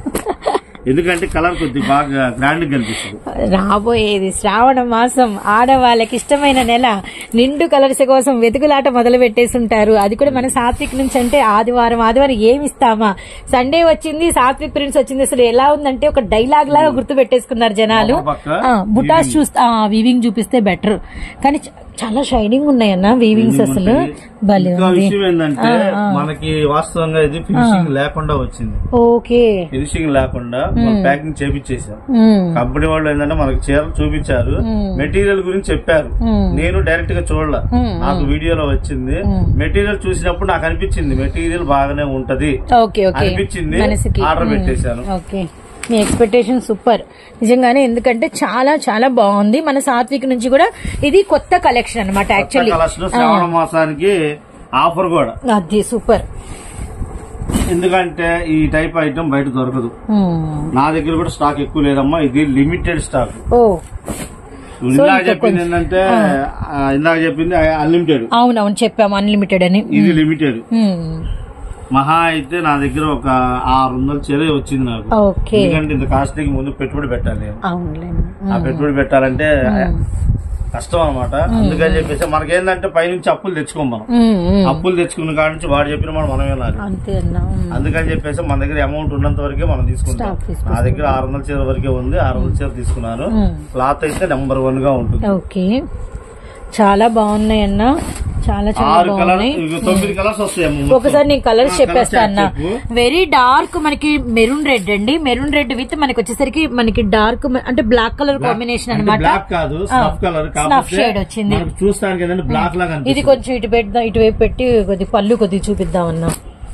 S3: ఎందుకంటే కలర్ కొద్ది బాగా గ్రాండ్ కనిపిస్తుంది
S2: రాబోయేది శ్రావణ మాసం ఆడవాళ్ళకి ఇష్టమైన నెల నిండు కలర్స్ కోసం వెతుకులాట మొదలు పెట్టేసుంటారు అది కూడా మన సాత్విక్ నుంచి అంటే ఆదివారం ఆదివారం ఏమి ఇస్తామా సండే వచ్చింది సాత్విక్ ప్రిన్స్ వచ్చింది అసలు ఎలా ఉందంటే ఒక డైలాగ్ లాగా గుర్తు పెట్టేసుకున్నారు జనాలు
S3: ఒక పక్క
S2: ఆ, బుటాస్ చూస్తా వీవింగ్ చూపిస్తే బెటర్ కానీ చ- చాలా షైనింగ్ ఉన్నాయన్న వీవింగ్స్ అసలు భలే
S3: ఇంకా
S2: ఉంది
S3: విషయం ఏంటంటే మనకి వాస్తవంగా ఇది ఫినిషింగ్ లేకుండా వచ్చింది
S2: ఓకే
S3: ఫినిషింగ్ లేకుండా మనం ప్యాకింగ్ చేపించేసాం
S2: ఉమ్,
S3: కంపెనీ వాళ్ళు ఏంటంటే మనకి చీరలు చూపించారు మెటీరియల్ గురించి చెప్పారు నేను డైరెక్ట్ గా చూడలే నాకు వీడియోలో వచ్చింది మెటీరియల్ చూసినప్పుడు నాకు అనిపించింది మెటీరియల్ బాగానే ఉంటది
S2: ఓకే ఓకే
S3: అనిపించింది
S2: మనసుకి
S3: ఆర్డర్ పెట్టేశాను
S2: ఓకే మీ ఎక్స్పెక్టేషన్ సూపర్ నిజంగానే ఎందుకంటే చాలా చాలా బాగుంది మన సాత్విక్ నుంచి కూడా ఇది కొత్త కలెక్షన్ అనమాట యాక్చువల్లీ
S3: కలర్స్ లో శ్రావణ మాసానికి ఆఫర్ కూడా
S2: అది సూపర్
S3: ఎందుకంటే ఈ టైప్ ఐటమ్ బయట దొరకదు నా దగ్గర కూడా స్టాక్ ఎక్కువ లేదమ్మా ఇది లిమిటెడ్ స్టాక్
S2: ఓ
S3: ఇందాక చెప్పింది ఏంటంటే ఆ, ఇందాక చెప్పింది అన్లిమిటెడ్
S2: అవునవును చెప్పాము అన్లిమిటెడ్ అని
S3: ఇది లిమిటెడ్
S2: మ్మ్.
S3: మహా అయితే నా దగ్గర ఒక ఆరు వందల చీర వచ్చింది నాకు
S2: ఓకే
S3: ఎందుకంటే ఇంత కాస్ట్కి ముందు పెట్టుబడి పెట్టాలి నేను.
S2: అవునులేండి
S3: ఆ పెట్టుబడి పెట్టాలంటే కష్టం అనమాట అందుకని చెప్పేసి మనకేందంటే పైనుంచి అప్పులు తెచ్చుకోం మనం
S2: మ్మ్, మ్మ్.
S3: అప్పులు తెచ్చుకున్న కాడ నుంచి వాడు చెప్పిన మనం మనం వినాలి
S2: అంతే అన్నా మ్మ్.
S3: అందుకని చెప్పేసి మన దగ్గర అమౌంట్ ఉన్నంత వరకే మనం తీసుకుంటాం
S2: Stock తీసుకుంటాం.
S3: నా దగ్గర ఆరు వందల చీర వరకే ఉంది ఆరు వందల చీర తీసుకున్నాను
S2: మ్మ్.
S3: క్లాత్ అయితే నెంబర్ వన్ గా ఉంటుంది
S2: ఓకే చాలా బాగున్నాయి అన్న చాలా చాలా
S3: ఆరు కలర్
S2: బాగున్నాయి
S3: తొమ్మిది కలర్స్ వస్తాయి అమ్మ మొత్తం.
S2: ఒకసారి నేను కలర్స్
S3: ఆ,
S2: చెప్పేస్తా
S3: colours
S2: అన్న
S3: చెప్పు.
S2: వెరీ డార్క్ మనకి మెరూన్ రెడ్ అండి మెరూన్ రెడ్ విత్ మనకి వచ్చేసరికి మనకి డార్క్ అంటే బ్లాక్ కలర్ కాంబినేషన్
S3: అంటే
S2: అనమాట
S3: బ్లాక్ కాదు స్నఫ్ కలర్
S2: స్నఫ్ షేడ్ వచ్చింది
S3: మనకు చూస్తానికి ఏంటంటే బ్లాక్ లాగా
S2: ఇది
S3: అనిపిస్తుంది
S2: కొంచెం ఇటు పెడదాం ఇటువైపు పెట్టి కొద్ది పళ్ళు కొద్ది చూపిద్దాం అన్న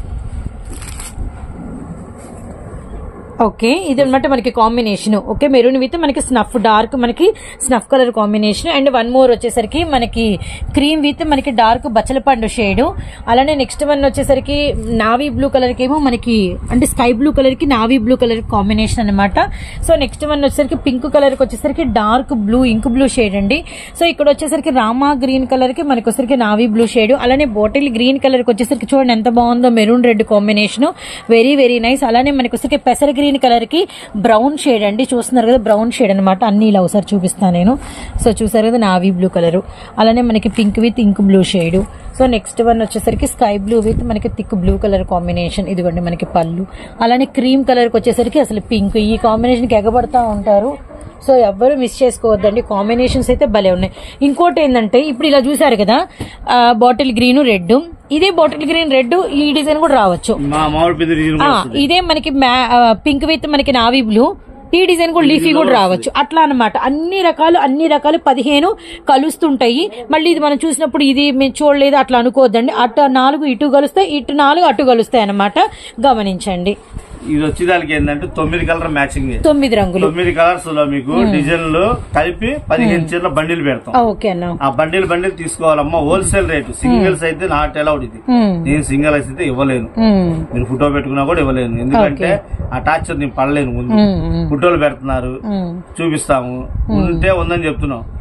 S2: ఓకే ఇది అనమాట మనకి కాంబినేషన్ ఓకే మెరూన్ విత్ మనకి స్నఫ్ డార్క్ మనకి snuff colour combination and one more వచ్చేసరికి మనకి క్రీమ్ విత్ మనకి డార్క్ బచ్చలపండు షేడ్ అలానే నెక్స్ట్ వన్ వచ్చేసరికి నావీ బ్లూ కలర్ కి ఏమో మనకి అంటే స్కై బ్లూ కలర్ కి నావీ బ్లూ కలర్ కాంబినేషన్ అనమాట సో నెక్స్ట్ వన్ వచ్చేసరికి పింక్ కలర్ కి వచ్చేసరికి dark blue ink blue shade అండి సో ఇక్కడ వచ్చేసరికి రామా గ్రీన్ కలర్ కి మనకి వచ్చేసరికి నావీ బ్లూ షేడ్ అలానే బాటిల్ గ్రీన్ కలర్ కి వచ్చేసరికి చూడండి ఎంత బాగుందో maroon red combination very very nice అలానే మనకి వచ్చేసరికి పెసర గ్రీన్ కలర్ కి బ్రౌన్ షేడ్ అండి చూస్తున్నారు కదా బ్రౌన్ షేడ్ అనమాట అన్ని ఇలా ఒకసారి చూపిస్తాను నేను సో చూసారు కదా నావీ బ్లూ కలర్ అలానే మనకి pink with ink blue shade so next one వచ్చేసరికి స్కై బ్లూ విత్ మనకి థిక్ బ్లూ కలర్ కాంబినేషన్ ఇదిగోండి మనకి పళ్ళు అలానే క్రీమ్ కలర్ కి వచ్చేసరికి అసలు పింక్ ఈ కాంబినేషన్ కి ఎగబడతా ఉంటారు సో ఎవ్వరు మిస్ చేసుకోవద్దండి కాంబినేషన్స్ అయితే భలే ఉన్నాయి ఇంకోటి ఏంటంటే ఇప్పుడు ఇలా చూసారు కదా బాటిల్ గ్రీన్ రెడ్ ఇదే బాటిల్ గ్రీన్ రెడ్ ఈ డిజైన్ కూడా రావచ్చు
S3: మా మామిడి పిండి రీజన్
S2: ఆ, ఇదే మనకి పింక్ విత్ మనకి నావీ బ్లూ ఈ డిజైన్ కూడా లీఫీ కూడా రావచ్చు అట్లా అన్నమాట అన్ని రకాలు అన్ని రకాలు పదిహేను కలుస్తుంటాయి మళ్ళీ ఇది మనం చూసినప్పుడు ఇది మేము చూడలేదు అట్లా అనుకోవద్దండి అటు నాలుగు ఇటు కలుస్తాయి ఇటు నాలుగు అటు కలుస్తాయి అన్నమాట గమనించండి
S3: ఇది వచ్చేదానికి ఏంటంటే తొమ్మిది కలర్ మ్యాచింగ్
S2: తొమ్మిది రంగులు
S3: తొమ్మిది కలర్స్ లో మీకు డిజైన్లు కలిపి పదిహేను చీరల బండిల్ పెడతాం
S2: ఆ, ఓకే అన్న
S3: ఆ బండిల్ బండిల్ తీసుకోవాలమ్మా హోల్సేల్ రేటు సింగిల్స్ అయితే నాట్ అలౌడ్ ఇది
S2: ఉమ్,
S3: నేను సింగిల్ అయితే ఇవ్వలేను
S2: ఉమ్,
S3: మీరు ఫోటో పెట్టుకున్నా కూడా ఇవ్వలేను ఎందుకంటే ఆ టార్చర్ నేను పడలేను ముందు
S2: ఉమ్, ఉమ్,
S3: ఫోటోలు పెడుతున్నారు
S2: ఉమ్.
S3: చూపిస్తాము ఉంటే ఉందని చెప్తున్నాం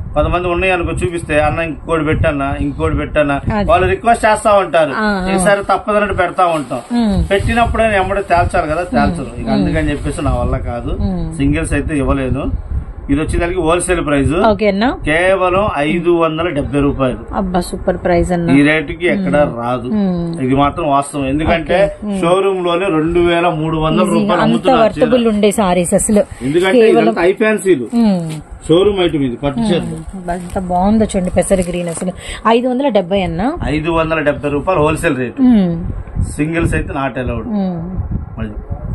S3: కొంతమంది ఉన్నాయి అనుకో చూపిస్తే అన్న ఇంకోటి పెట్టన్నా ఇంకోటి పెట్టన్నా
S2: అది.
S3: వాళ్ళు రిక్వెస్ట్ చేస్తా ఉంటారు
S2: ఆ, ఆ.
S3: ఈసారి తప్పదన్నట్టు పెడతా ఉంటాం
S2: ఉమ్.
S3: పెట్టినప్పుడే ఎమ్మడే తేల్చాలి కదా తేల్చరు ఇక అందుకని చెప్పేసి నా వల్ల కాదు
S2: ఉమ్.
S3: సింగిల్స్ అయితే ఇవ్వలేను ఇది వచ్చేదానికి హోల్సేల్ ప్రైస్
S2: ఓకే అన్నా
S3: కేవలం ఐదు వందల డెబ్బై రూపాయలు
S2: అబ్బా సూపర్ ప్రైస్ అన్న
S3: ఈ రేటుకి ఎక్కడ రాదు
S2: ఉమ్.
S3: ఇది మాత్రం వాస్తవం ఎందుకంటే షోరూమ్ లోనే రెండు వేల మూడు వందల రూపాయలు
S2: అంత
S3: అమ్ముతున్నారు చీర.
S2: వర్తబుల్ ఉండే సారీస్ అసలు
S3: ఎందుకంటే ఇదంతా ఐ ఫ్యాన్సీలు
S2: ఉమ్.
S3: షోరూమ్ ఐటమ్ ఇది పట్టు చీరలు
S2: అంత బాగుందో చూడండి పెసర గ్రీన్ అసలు ఐదు వందల డెబ్బై అన్న
S3: ఐదు వందల డెబ్బై రూపాయలు హోల్సేల్ రేట్
S2: ఉమ్.
S3: సింగిల్స్ అయితే నాట్ అలౌడ్
S2: ఉమ్.
S3: మళ్ళీ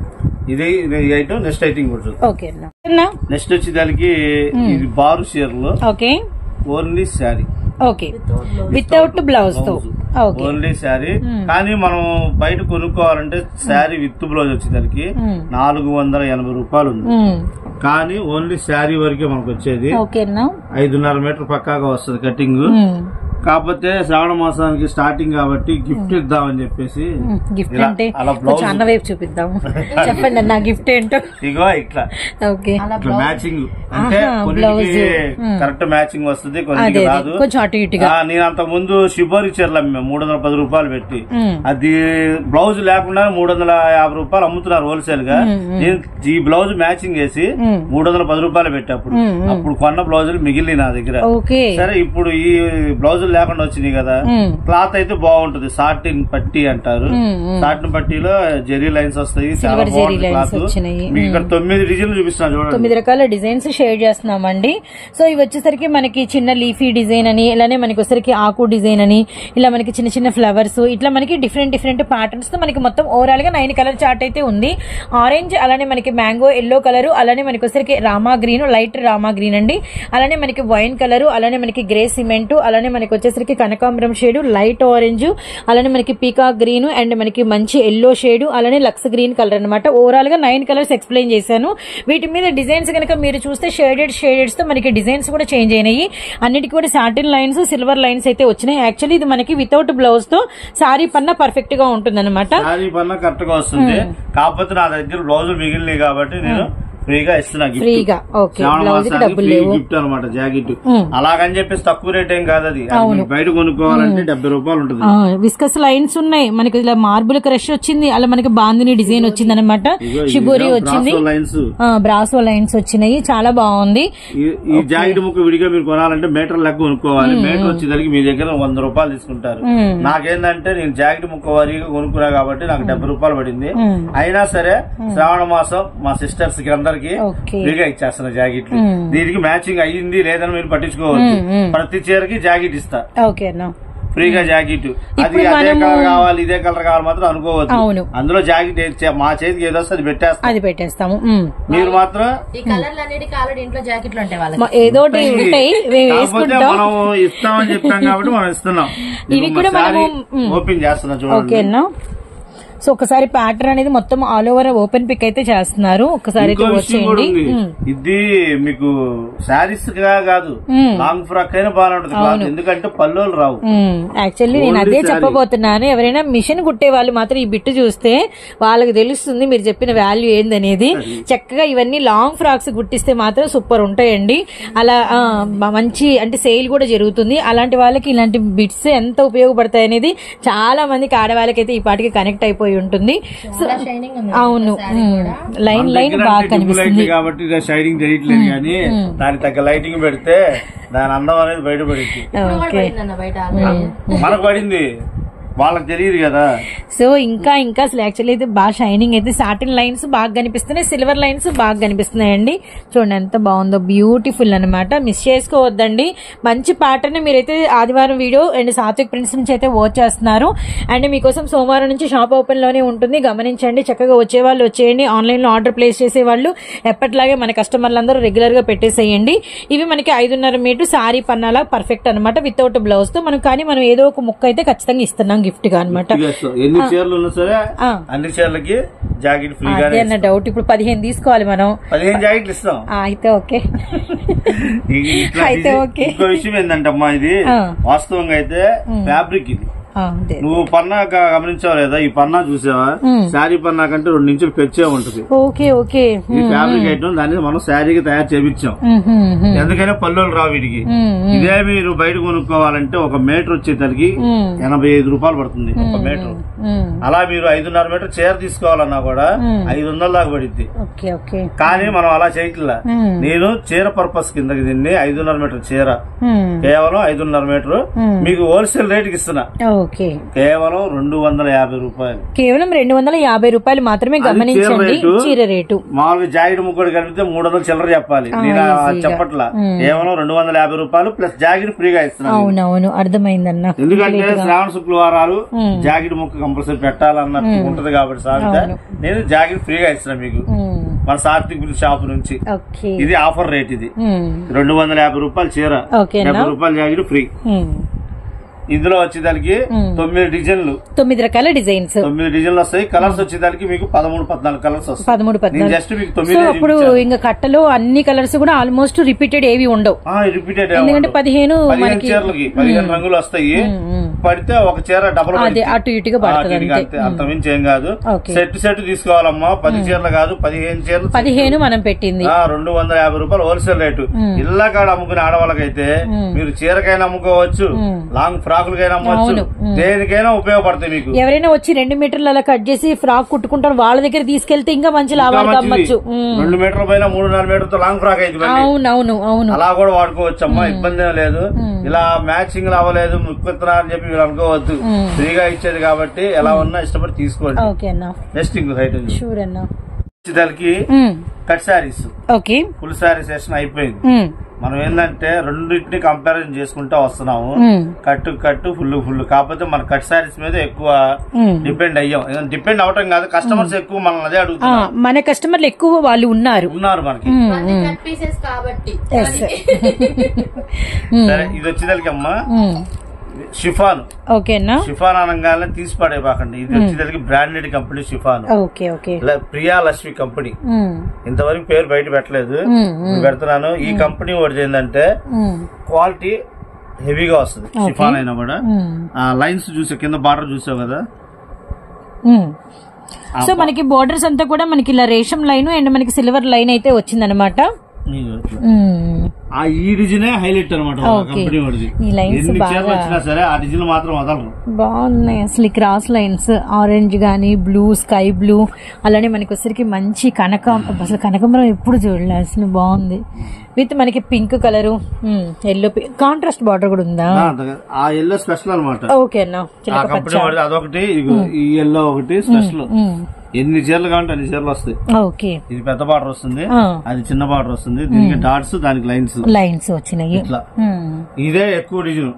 S3: ఇది ఈ ఐటమ్ నెక్స్ట్ ఐటమ్ కూడా చూద్దాం
S2: ఓకే అన్న అన్నా?
S3: నెక్స్ట్ వచ్చి దానికి ఇది బారు చీరలు
S2: okay
S3: only sari
S2: okay without blouse తో ఓకే
S3: ఓన్లీ శారీ కానీ మనం బయట కొనుక్కోవాలంటే శారీ విత్ బ్లౌజ్ వచ్చేదానికి
S2: మ్మ్.
S3: నాలుగు వందల ఎనభై రూపాయలు ఉంది
S2: ఉమ్.
S3: కానీ ఓన్లీ శారీ వరకే మనకు వచ్చేది
S2: ఓకే అన్న
S3: ఐదున్నర మీటర్ పక్కాగా వస్తుంది కటింగ్
S2: ఉమ్.
S3: కాకపోతే శ్రావణ మాసానికి స్టార్టింగ్ కాబట్టి గిఫ్ట్ ఇద్దామని చెప్పేసి
S2: గిఫ్ట్
S3: ఇలా
S2: అంటే
S3: అలా
S2: కొంచెం
S3: బ్లౌజ్
S2: అన్న వైపు చూపిద్దాము చెప్పండి అన్న గిఫ్ట్ ఏంటో
S3: ఇగో ఇట్లా
S2: ఓకే
S3: ఇట్లా మ్యాచింగ్ అంటే
S2: ఆహా,
S3: కొన్నిటికి
S2: blouse. మ్మ్.
S3: కరెక్ట్ మ్యాచింగ్ వస్తుంది
S2: అదే
S3: కొన్నిటికి
S2: అదే
S3: రాదు
S2: కొంచెం అటు ఇటుగా
S3: ఆ, నేను అంత ముందు షిబోరి చీరలు అమ్మాను మూడు వందల పది రూపాయలు పెట్టి
S2: ఉమ్.
S3: అది బ్లౌజ్ లేకుండా మూడు వందల యాభై రూపాయలు అమ్ముతున్నారు హోల్సేల్ గా నేను ఈ బ్లౌజ్ మ్యాచింగ్ వేసి
S2: మ్మ్.
S3: మూడు వందల పది రూపాయలు పెట్టేప్పుడు అప్పుడు కొన్న బ్లౌజులు మిగిలిన నా దగ్గర
S2: ఓకే
S3: సరే ఇప్పుడు ఈ బ్లౌజులు లేకుండా వచ్చినాయి కదా
S2: ఉమ్.
S3: క్లాత్ అయితే బాగుంటుంది సాటిన్ పట్టి అంటారు
S2: ఉమ్, ఉమ్.
S3: సాటిన్ పట్టీలో జెరీ లైన్స్ వస్తాయి చాలా
S2: Silver జెరీ
S3: బాగుంటుంది
S2: lines
S3: క్లాత్
S2: వచ్చినాయి.
S3: మీకు ఇక్కడ తొమ్మిది డిజైన్లు చూపిస్తున్నాను చూడండి
S2: తొమ్మిది రకాల డిజైన్స్ షేర్ చేస్తున్నామండి సో ఇవి వచ్చేసరికి మనకి చిన్న లీఫీ డిజైన్ అని ఇలానే మనకి వచ్చేసరికి ఆకు డిజైన్ అని ఇలా మనకి చిన్న చిన్న ఫ్లవర్స్ ఇట్లా మనకి డిఫరెంట్ డిఫరెంట్ ప్యాటర్న్స్ తో మనకి మొత్తం ఓవరాల్ గా నైన్ కలర్ చార్ట్ అయితే ఉంది ఆరెంజ్ అలానే మనకి మ్యాంగో ఎల్లో కలర్ అలానే మనకి వచ్చేసరికి Rama green light Rama green అండి అలానే మనకి వైన్ కలర్ అలానే మనకి గ్రే సిమెంట్ అలానే మనకి వచ్చేసరికి కనకాంబరం షేడ్ లైట్ ఆరెంజ్ అలానే మనకి పీకా గ్రీన్ అండ్ మనకి మంచి ఎల్లో షేడ్ అలానే లక్స్ గ్రీన్ కలర్ అనమాట ఓవరాల్ గా నైన్ కలర్స్ ఎక్స్ప్లెయిన్ చేశాను వీటి మీద డిజైన్స్ కనుక మీరు చూస్తే షేడెడ్ షేడెడ్స్ తో మనకి డిజైన్స్ కూడా చేంజ్ అయినాయి అన్నిటికీ కూడా సాటిన్ లైన్స్ సిల్వర్ లైన్స్ అయితే వచ్చినాయి యాక్చువల్లీ ఇది మనకి వితౌట్ బ్లౌజ్ తో సారీ పన్న పర్ఫెక్ట్ గా ఉంటుంది
S3: శారీ పన్న కరెక్ట్ గా వస్తుంది కాకపోతే నా దగ్గర బ్లౌజులు మిగిలినాయి కాబట్టి నేను ఫ్రీగా ఇస్తున్నా గిఫ్ట్
S2: ఫ్రీగా ఓకే
S3: శ్రావణ
S2: బ్లౌజ్ కి
S3: మాసానికి
S2: డబ్బులు
S3: ఫ్రీ
S2: లేవు
S3: గిఫ్ట్ అనమాట జాకెట్
S2: మ్మ్.
S3: అలాగని చెప్పేసి తక్కువ రేట్ ఏం కాదు అది అది మీరు బయట కొనుక్కోవాలంటే డెబ్బై రూపాయలు ఉంటుంది
S2: విస్కస్ లైన్స్ ఉన్నాయి మనకి ఇలా మార్బుల్ క్రష్ వచ్చింది అలా మనకి బాందిని డిజైన్ వచ్చింది అనమాట షిబోరి వచ్చింది
S3: లైన్స్
S2: బ్రాసో లైన్స్ వచ్చినాయి చాలా బాగుంది
S3: ఈ జాకెట్ ముక్క విడిగా మీరు కొనాలంటే మీటర్ లెక్క కొనుక్కోవాలి మీటర్ వచ్చేసరికి మీ దగ్గర వంద రూపాయలు తీసుకుంటారు
S2: మ్మ్.
S3: నాకేందంటే నేను జాకెట్ ముక్క వారీగా కొనుక్కున్నా కాబట్టి నాకు డెబ్బై రూపాయలు పడింది
S2: మ్మ్.
S3: అయినా సరే శ్రావణ మాసం మా సిస్టర్స్ కి అందరికి
S2: ఓకే
S3: ఫ్రీగా ఇచ్చేస్తున్నా జాకెట్లు
S2: మ్మ్.
S3: దీనికి మ్యాచింగ్ అయ్యింది లేదని మీరు పట్టించుకోవద్దు
S2: మ్మ్, మ్మ్.
S3: ప్రతి చీరకి జాకెట్ ఇస్తా
S2: ఓకే అన్న
S3: ఫ్రీగా జాకెట్ అది
S2: ఇప్పుడు
S3: అదే
S2: మనము-
S3: కలర్ కావాలి ఇదే కలర్ కావాలి మాత్రం అనుకోవద్దు
S2: అవును.
S3: అందులో జాకెట్ ఏ- చే- మా చేతికి ఏదో వస్తే అది పెట్టేస్తాం
S2: అది పెట్టేస్తాము ఉమ్.
S3: మీరు మాత్రం
S1: ఈ కలర్లు అన్నిటికీ ఆల్రెడీ ఇంట్లో జాకెట్లు ఉంటాయి వాళ్ళకి
S2: మా- ఏదో ఒకటి ఉంటాయి మేము
S3: కాకపోతే
S2: వేసుకుంటాం
S3: మనం ఇస్తామని చెప్పాం కాబట్టి మనం ఇస్తున్నాం
S2: ఇవి
S3: ఇప్పుడు
S2: కూడా
S3: మా శారీ
S2: మనము- మ్మ్.
S3: ఓపెన్ చేస్తున్నా
S2: ఓకే
S3: చూడండి
S2: అన్న సో ఒకసారి ప్యాటర్న్ అనేది మొత్తం ఆల్ ఓవర్ ఓపెన్ పిక్ అయితే చేస్తున్నారు ఒకసారి
S3: ఇంకో
S2: అయితే
S3: విషయం కూడా
S2: వచ్చేయండి
S3: ఉంది
S2: ఉమ్.
S3: ఇది మీకు శారీస్ గా కాదు
S2: మ్మ్.
S3: లాంగ్ ఫ్రాక్ అయినా బాగానే ఉంటుంది క్లాత్ ఎందుకంటే పల్లోలు రావు
S2: యాక్చువల్లీ నేను
S3: Only
S2: అదే
S3: saree.
S2: చెప్పబోతున్నాను ఎవరైనా మిషన్ కుట్టే వాళ్ళు మాత్రం ఈ బిట్టు చూస్తే వాళ్ళకి తెలుస్తుంది మీరు చెప్పిన వాల్యూ ఏందనేది చక్కగా ఇవన్నీ లాంగ్ ఫ్రాక్స్ కుట్టిస్తే మాత్రం సూపర్ ఉంటాయండి అలా ఆ, మ- మంచి అంటే సేల్ కూడా జరుగుతుంది అలాంటి వాళ్ళకి ఇలాంటి బిట్స్ ఎంత ఉపయోగపడతాయి అనేది చాలా మందికి ఆడవాళ్ళకైతే ఈ పాటికి కనెక్ట్ అయిపోయి ఉంటుంది సో
S1: షైనింగ్ ఉంది
S2: అవును లైన్
S3: మన
S2: లైన్
S3: దగ్గర
S2: బాగా
S3: అంటే dim
S2: కనిపిస్తుంది
S3: light కాబట్టి షైడింగ్ తెలియట్లేదు కానీ దానికి తగ్గ లైటింగ్ పెడితే దాని అందం అనేది బయటపడింది
S1: ఇప్పుడు కూడా
S2: ఓకే
S1: పడిందన్న బయట already.
S3: మనకు పడింది వాళ్ళకి తెలియదు కదా
S2: సో ఇంకా ఇంకా అసలు యాక్చువల్లీ అయితే బాగా షైనింగ్ అయితే సాటిన్ లైన్స్ బాగా కనిపిస్తున్నాయి సిల్వర్ లైన్స్ బాగా కనిపిస్తున్నాయండి చూడండి ఎంత బాగుందో బ్యూటిఫుల్ అన్నమాట మిస్ చేసుకోవద్దండి మంచి ప్యాటర్న్ మీరైతే ఆదివారం వీడియో అండ్ సాత్విక్ ప్రింట్స్ నుంచి అయితే వాచ్ చేస్తున్నారు అండ్ మీకోసం సోమవారం నుంచి షాప్ ఓపెన్ లోనే ఉంటుంది గమనించండి చక్కగా వచ్చే వాళ్ళు వచ్చేయండి ఆన్లైన్ లో ఆర్డర్ ప్లేస్ చేసే వాళ్ళు ఎప్పటిలాగే మన కస్టమర్లందరూ రెగ్యులర్ గా పెట్టేసేయండి ఇవి మనకి ఐదున్నర మీటర్ సారీ పన్నాలా పర్ఫెక్ట్ అనమాట వితౌట్ బ్లౌజ్ తో మనం కానీ మనం ఏదో ఒక ముక్క అయితే ఖచ్చితంగా ఇస్తున్నాం గిఫ్ట్ గా అనమాట
S3: ఇదిగో సో ఎన్ని చీరలు ఉన్నా సరే
S2: ఆ.
S3: అన్ని చీరలకి జాకెట్
S2: అదే
S3: ఫ్రీగానే
S2: అన్న డౌట్ ఇప్పుడు పదిహేను తీసుకోవాలి మనం
S3: పదిహేను జాకెట్లు ఇస్తాం
S2: ఆ, అయితే ఓకే
S3: ఇ- ఇట్లా
S2: అయితే
S3: ఇది-
S2: ఓకే.
S3: ఇంకో విషయం ఏంటంటే అమ్మా ఇది
S2: ఆ.
S3: వాస్తవంగా అయితే ఫ్యాబ్రిక్ ఇది
S2: ఆ, అదే
S3: నువ్వు పన్నా గ- గమనించావు లేదా ఈ పన్నా చూసావా శారీ పన్నా కంటే రెండు ఇంచులు పెంచే ఉంటది
S2: ఓకే ఓకే
S3: ఈ ఫ్యాబ్రిక్ ఐటమ్ దాన్ని మనం శారీకి తయారు చేపించాం
S2: మ్మ్, మ్మ్,
S3: ఎందుకైనా పల్లెలు రావు వీటికి
S2: మ్మ్,
S3: ఇదే మీరు బయట కొనుక్కోవాలంటే ఒక మీటర్ వచ్చేసరికి
S2: మ్మ్.
S3: ఎనభై ఐదు రూపాయలు పడుతుంది ఒక మీటర్
S2: మ్మ్.
S3: అలా మీరు ఐదున్నర మీటర్ చీర తీసుకోవాలన్నా కూడా ఐదు వందల దాకా పడిద్ది
S2: ఓకే ఓకే
S3: కానీ మనం అలా చేయట్లా
S2: మ్మ్.
S3: నేను చీర పర్పస్ కిందకి దీన్ని ఐదున్నర మీటర్ చీర
S2: మ్మ్.
S3: కేవలం ఐదున్నర మీటర్
S2: మ్మ్.
S3: మీకు హోల్సేల్ రేట్ కి ఇస్తున్నా
S2: ఓకే
S3: కేవలం రెండు వందల యాభై రూపాయలు
S2: కేవలం రెండు వందల యాభై రూపాయలు మాత్రమే
S3: అది
S2: గమనించండి
S3: చీర రేటు.
S2: చీర రేటు
S3: మామూలుగా జాకెట్ ముక్కడు కలిపితే మూడు వందలు చిల్లర చెప్పాలి నేను అది చెప్పట్లా కేవలం రెండు వందల యాభై రూపాయలు ప్లస్ జాకెట్ ఫ్రీగా ఇస్తున్నాను
S2: అవునవును అర్థమైందన్న
S3: ఎందుకంటే శ్రావణ శుక్రవారాలు జాకెట్ ముక్క కంపల్సరీ పెట్టాలన్నట్టు ఉంటది కాబట్టి సాగితే నేను జాకెట్ ఫ్రీగా ఇస్తున్నా మీకు
S2: మ్మ్.
S3: మన సాత్విక్ బిల్ షాప్ నుంచి
S2: ఓకే
S3: ఇది ఆఫర్ రేట్ ఇది
S2: మ్మ్.
S3: రెండు వందల యాభై రూపాయలు చీర
S2: ఓకేనా
S3: డెబ్బై రూపాయలు జాకెట్ ఫ్రీ
S2: మ్మ్.
S3: ఇందులో వచ్చేదానికి తొమ్మిది డిజైన్లు
S2: తొమ్మిది రకాల డిజైన్స్
S3: తొమ్మిది డిజైన్లు వస్తాయి కలర్స్ వచ్చేదానికి మీకు పదమూడు పద్నాలుగు కలర్స్ వస్తాయి
S2: పదమూడు
S3: నేను
S2: పద్నాలుగు
S3: జస్ట్ మీకు
S2: సో
S3: తొమ్మిది
S2: అప్పుడు ఇంకా కట్టలో అన్ని కలర్స్ కూడా ఆల్మోస్ట్ రిపీటెడ్ ఏవి ఉండవు
S3: రిపీటెడ్
S2: ఎందుకంటే పదిహేను
S3: పదిహేను
S2: మనకి
S3: చీరలకి పదిహేను రంగులు వస్తాయి పడితే ఒక చీర డబుల్
S2: అదే అటు ఇటుగా పడుతుంది అంతే
S3: అంత మించి ఏం కాదు
S2: ఓకే.
S3: సెట్ సెట్ తీసుకోవాలమ్మా పది చీరలు కాదు పదిహేను చీరలు
S2: పదిహేను మనం పెట్టింది
S3: ఆ, రెండు వందల యాభై రూపాయలు హోల్సేల్ రేటు ఇళ్ళ కాడ అమ్ముకునే ఆడవాళ్ళకైతే మీరు చీరకైనా అమ్ముకోవచ్చు లాంగ్ ఫ్రాకులకైనా అమ్మవచ్చు దేనికైనా ఉపయోగపడతాయి మీకు
S2: ఎవరైనా వచ్చి రెండు మీటర్లు అలా కట్ చేసి ఫ్రాక్ కుట్టుకుంటారు వాళ్ళ దగ్గర తీసుకెళ్తే ఇంకా మంచి లాభాలు
S3: మంచిది.
S2: కమ్మచ్చు ఉమ్.
S3: రెండు మీటర్ల పైన మూడు నాలుగు మీటర్తో లాంగ్ ఫ్రాక్ అయితే మళ్ళీ.
S2: అవునవును అవును
S3: అలా కూడా వాడుకోవచ్చు అమ్మా ఇబ్బంది ఏం లేదు ఇలా మ్యాచింగ్ అవ్వలేదు ముక్కుతున్నా అని చెప్పి మీరు అనుకోవద్దు ఫ్రీగా ఇచ్చేది కాబట్టి ఎలా ఉన్నా ఇష్టపడి తీసుకోండి
S2: ఓకే అన్న
S3: నెక్స్ట్ ఇంకో హైట్ ఉంది
S2: షూర్ అన్న
S3: దానికి
S2: ఉమ్.
S3: Cut saris
S2: okay
S3: full sari session అయిపోయింది
S2: ఉమ్.
S3: మనం ఏంటంటే రెండింటిని కంపారిజన్ చేసుకుంటూ వస్తున్నాము
S2: ఉమ్.
S3: కట్టు కట్టు ఫుల్ ఫుల్ కాకపోతే మన కట్ శారీస్ మీద ఎక్కువ
S2: ఉమ్.
S3: డిపెండ్ అయ్యాం డిపెండ్ అవటం కాదు కస్టమర్స్ ఎక్కువ మనల్ని అదే
S2: ఆ,
S3: అడుగుతున్నారు
S2: మన కస్టమర్లు ఎక్కువ వాళ్ళు ఉన్నారు
S3: ఉన్నారు మనకి
S1: అన్ని కట్ పీసెస్ కాబట్టి
S2: Yes.
S3: సరే ఇది వచ్చేదానికి అమ్మా
S2: ఉమ్.
S3: షిఫాన్
S2: ఓకేనా
S3: షిఫాన్ అనగానే తీసి పడేపాకండి ఇది వచ్చేదానికి branded company chiffon
S2: okay okay
S3: ల- ప్రియా లక్ష్మి కంపెనీ
S2: ఉమ్.
S3: ఇంతవరకు పేరు బయట పెట్టలేదు
S2: ఉమ్.
S3: ఇప్పుడు పెడుతున్నాను ఈ కంపెనీ ఒకటి ఏంటంటే
S2: ఉమ్.
S3: క్వాలిటీ హెవీగా వస్తుంది షిఫాన్ అయినా కూడా
S2: ఉమ్.
S3: ఆ లైన్స్ చూసా కింద బార్డర్ చూసావు కదా
S2: ఉమ్. సో మనకి బోర్డర్స్ అంతా కూడా మనకి ఇలా రేషం లైన్ అండ్ మనకి సిల్వర్ లైన్ అయితే వచ్చిందనమాట
S3: నీకు ఇట్లా. ఆ ఈ డిజైనే హైలైట్ అనమాట కంపెనీ వాడిది
S2: ఈ lines
S3: ఎన్ని
S2: బాగా-
S3: చీరలు వచ్చినా సరే ఆ డిజైన్ మాత్రం వదలరు
S2: బాగున్నాయి అసలు ఈ క్రాస్ లైన్స్ ఆరెంజ్ గానీ బ్లూ స్కై బ్లూ అలానే మనకి వచ్చరికి మంచి కనకం అసలు కనకాంబరం ఎప్పుడు చూడలే అసలు బాగుంది విత్ మనకి pink colour yellow contrast border కూడా ఉందా
S3: ఆ, అంతగా- ఆ ఎల్లో స్పెషల్ అనమాట
S2: ఓకే అన్న
S3: ఆ
S2: చిలక
S3: కంపెనీ వాడిది అదొకటి ఇగో ఈ ఎల్లో ఒకటి స్పెషల్ ఎన్ని చీరలు కావాలంటే అన్ని చీరలు వస్తాయి
S2: ఓకే
S3: ఇది పెద్ద బార్డర్ వస్తుంది
S2: ఆ.
S3: అది చిన్న బార్డర్ వస్తుంది దీనికి డాట్స్ దానికి లైన్స్
S2: లైన్స్ వచ్చినాయి
S3: ఇట్లా ఇదే ఎక్కువ డిజైన్